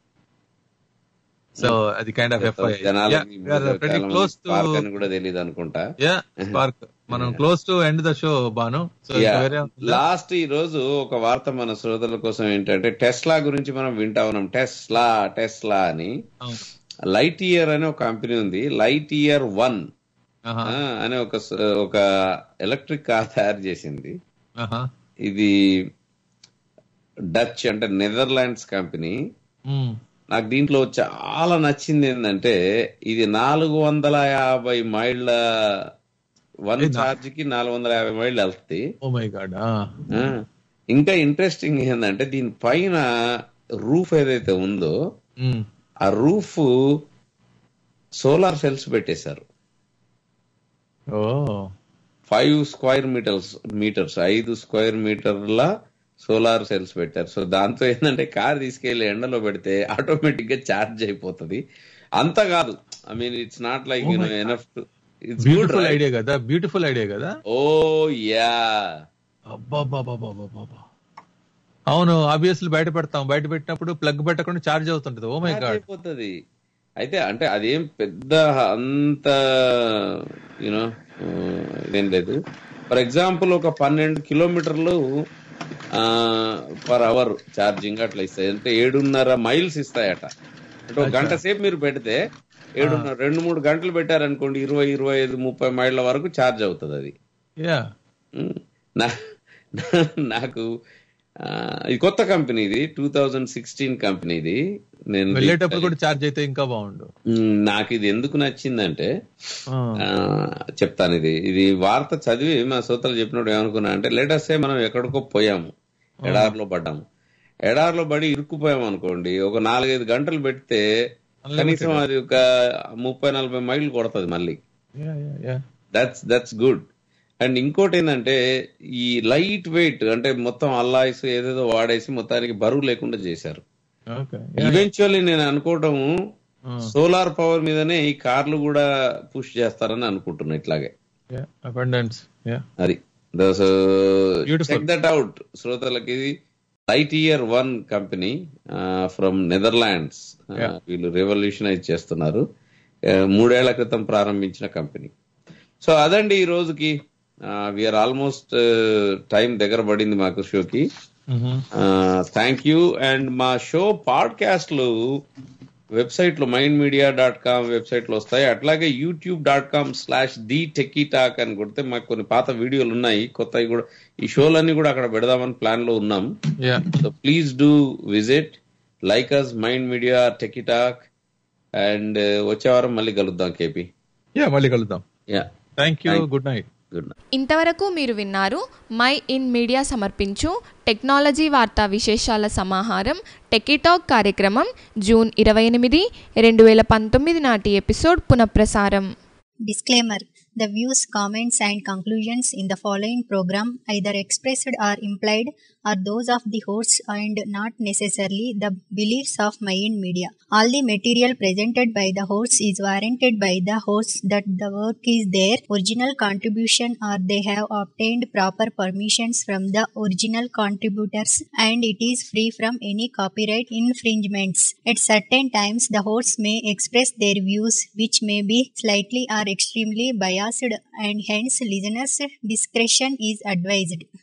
సో అది కైండ్ ఆఫ్ ఎఫ్ఐ జనాలకి క్లోజ్ టు పార్క్ అని కూడా తెలియదు అనుకుంటా యా స్పార్క్ మనం close to end the show బాను సో వేరే లాస్ట్ ఈ రోజు ఒక వార్త మన శ్రోతల కోసం ఏంటంటే టెస్లా గురించి మనం వింటా ఉన్నాం టెస్లా టెస్లా అని లైట్ ఇయర్ అనే ఒక కంపెనీ ఉంది లైట్ ఇయర్ వన్ అనే ఒక స- ఒక ఎలక్ట్రిక్ కార్ తయారు చేసింది ఇది డచ్ అంటే నెదర్లాండ్స్ కంపెనీ నాకు దీంట్లో చాలా నచ్చింది ఏంటంటే ఇది నాలుగు వందల యాభై మైళ్ళ వన్ ఛార్జ్ కి నాలుగు వందల యాభై మైళ్ళు వెళ్తుంది ఓ మై గాడ్ ఆ, ఇంకా ఇంట్రెస్టింగ్ ఏంటంటే దీని పైన రూఫ్ ఏదైతే ఉందో ఆ రూఫ్ సోలార్ సెల్స్ పెట్టేశారు oh five square metres metres ఐదు స్క్వేర్ మీటర్ల సోలార్ సెల్స్ పెట్టారు సో దాంతో ఏంటంటే కార్ తీసుకెళ్లి ఎండలో పెడితే ఆటోమేటిక్ గా ఛార్జ్ అయిపోతుంది అంత కాదు I mean it's not like you know enough it's good beautiful idea కదా బ్యూటిఫుల్ ఐడియా కదా ఓ యా అబ్బాబాబాబాబాబా. అవును ఆబ్వియస్లీ బయట పెడతాం బయట పెట్టినప్పుడు ప్లగ్ పెట్టకుండా చార్జ్ అవుతుంటది ఓ మై గాడ్ అయిపోతుంది అయితే అంటే అదేం పెద్ద అంత యూనో ఇదేం లేదు ఫర్ ఎగ్జాంపుల్ ఒక పన్నెండు కిలోమీటర్లు పర్ అవర్ ఛార్జింగ్ అట్లా ఇస్తాయి అంటే ఏడున్నర మైల్స్ ఇస్తాయట అంటే ఒక గంట సేపు మీరు పెడితే ఏడున్నర రెండు మూడు గంటలు పెట్టారనుకోండి ఇరవై ఇరవై ఐదు ముప్పై మైళ్ళ వరకు ఛార్జ్ అవుతుంది అది యా ఉమ్, నా- నా- నాకు ఆ, ఇది కొత్త కంపెనీ ఇది టూ థౌజండ్ సిక్స్టీన్ కంపెనీ ఇది నేను వెళ్ళేటప్పుడు కూడా చార్జ్ అయితే ఇంకా బాగుండు ఉమ్, నాకు ఇది ఎందుకు నచ్చిందంటే ఆ. ఆ, చెప్తాను ఇది ఇది వార్త చదివి మా సూత్రాలు చెప్పినప్పుడు ఏమనుకున్నా అంటే లేటెస్ట్ మనం ఎక్కడికో పోయాము ఎడారిలో పడ్డాము ఎడారిలో పడి ఇరుక్కుపోయాము అనుకోండి ఒక నాలుగైదు గంటలు పెడితే కనీసం అది ఒక ముప్పై నలభై మైళ్ళు కొడుతుంది మళ్ళీ yeah yeah yeah that's that's good and ఇంకోటి ఏంటంటే ఈ లైట్ వెయిట్ అంటే మొత్తం అల్లాయిస్ ఏదేదో వాడేసి మొత్తానికి బరువు లేకుండా చేశారు ఓకే ఈవెన్చువల్లీ నేను అనుకోవటం సోలార్ పవర్ మీదనే ఈ కార్లు కూడా పుష్ చేస్తారని అనుకుంటున్నా ఇట్లాగే యా అబండెన్స్ యా అది Beautiful. చెక్ దట్ అవుట్ శ్రోతలకి Lightyear one company from Netherlands Yeah. వీళ్ళు రెవల్యూషనైజ్ చేస్తున్నారు Uh, మూడేళ్ల క్రితం ప్రారంభించిన కంపెనీ సో అదండి ఈ రోజుకి విఆర్ ఆల్మోస్ట్ టైం దగ్గర పడింది మాకు షోకి థ్యాంక్ యూ అండ్ మా షో పాడ్కాస్ట్లు వెబ్సైట్ లో mind media dot com website లో వస్తాయి అట్లాగే YouTube dot com slash the techie talk అని కొడితే మాకు కొన్ని పాత వీడియోలు ఉన్నాయి కొత్తవి కూడా ఈ షోలన్నీ కూడా అక్కడ పెడదామని ప్లాన్ లో ఉన్నాం yeah so please do visit like us mind media techie talk and వచ్చే వారం మళ్ళీ కలుద్దాం కేపీ యా మళ్ళీ కలుద్దాం yeah thank you Thank- good night good night ఇంతవరకు మీరు విన్నారు మై ఇన్ మీడియా సమర్పించు టెక్నాలజీ వార్తా విశేషాల సమాహారం టెకీటాక్ కార్యక్రమం జూన్ ఇరవై ఎనిమిది రెండు వేల పంతొమ్మిది నాటి ఎపిసోడ్ పునఃప్రసారం Disclaimer The views, comments, and conclusions in the following program, either expressed or implied, are those of the hosts and not necessarily the beliefs of Mayan Media. All the material presented by the hosts is warranted by the hosts that the work is their original contribution or they have obtained proper permissions from the original contributors and it is free from any copyright infringements. At certain times, the hosts may express their views which may be slightly or extremely biased and hence listeners' discretion is advised.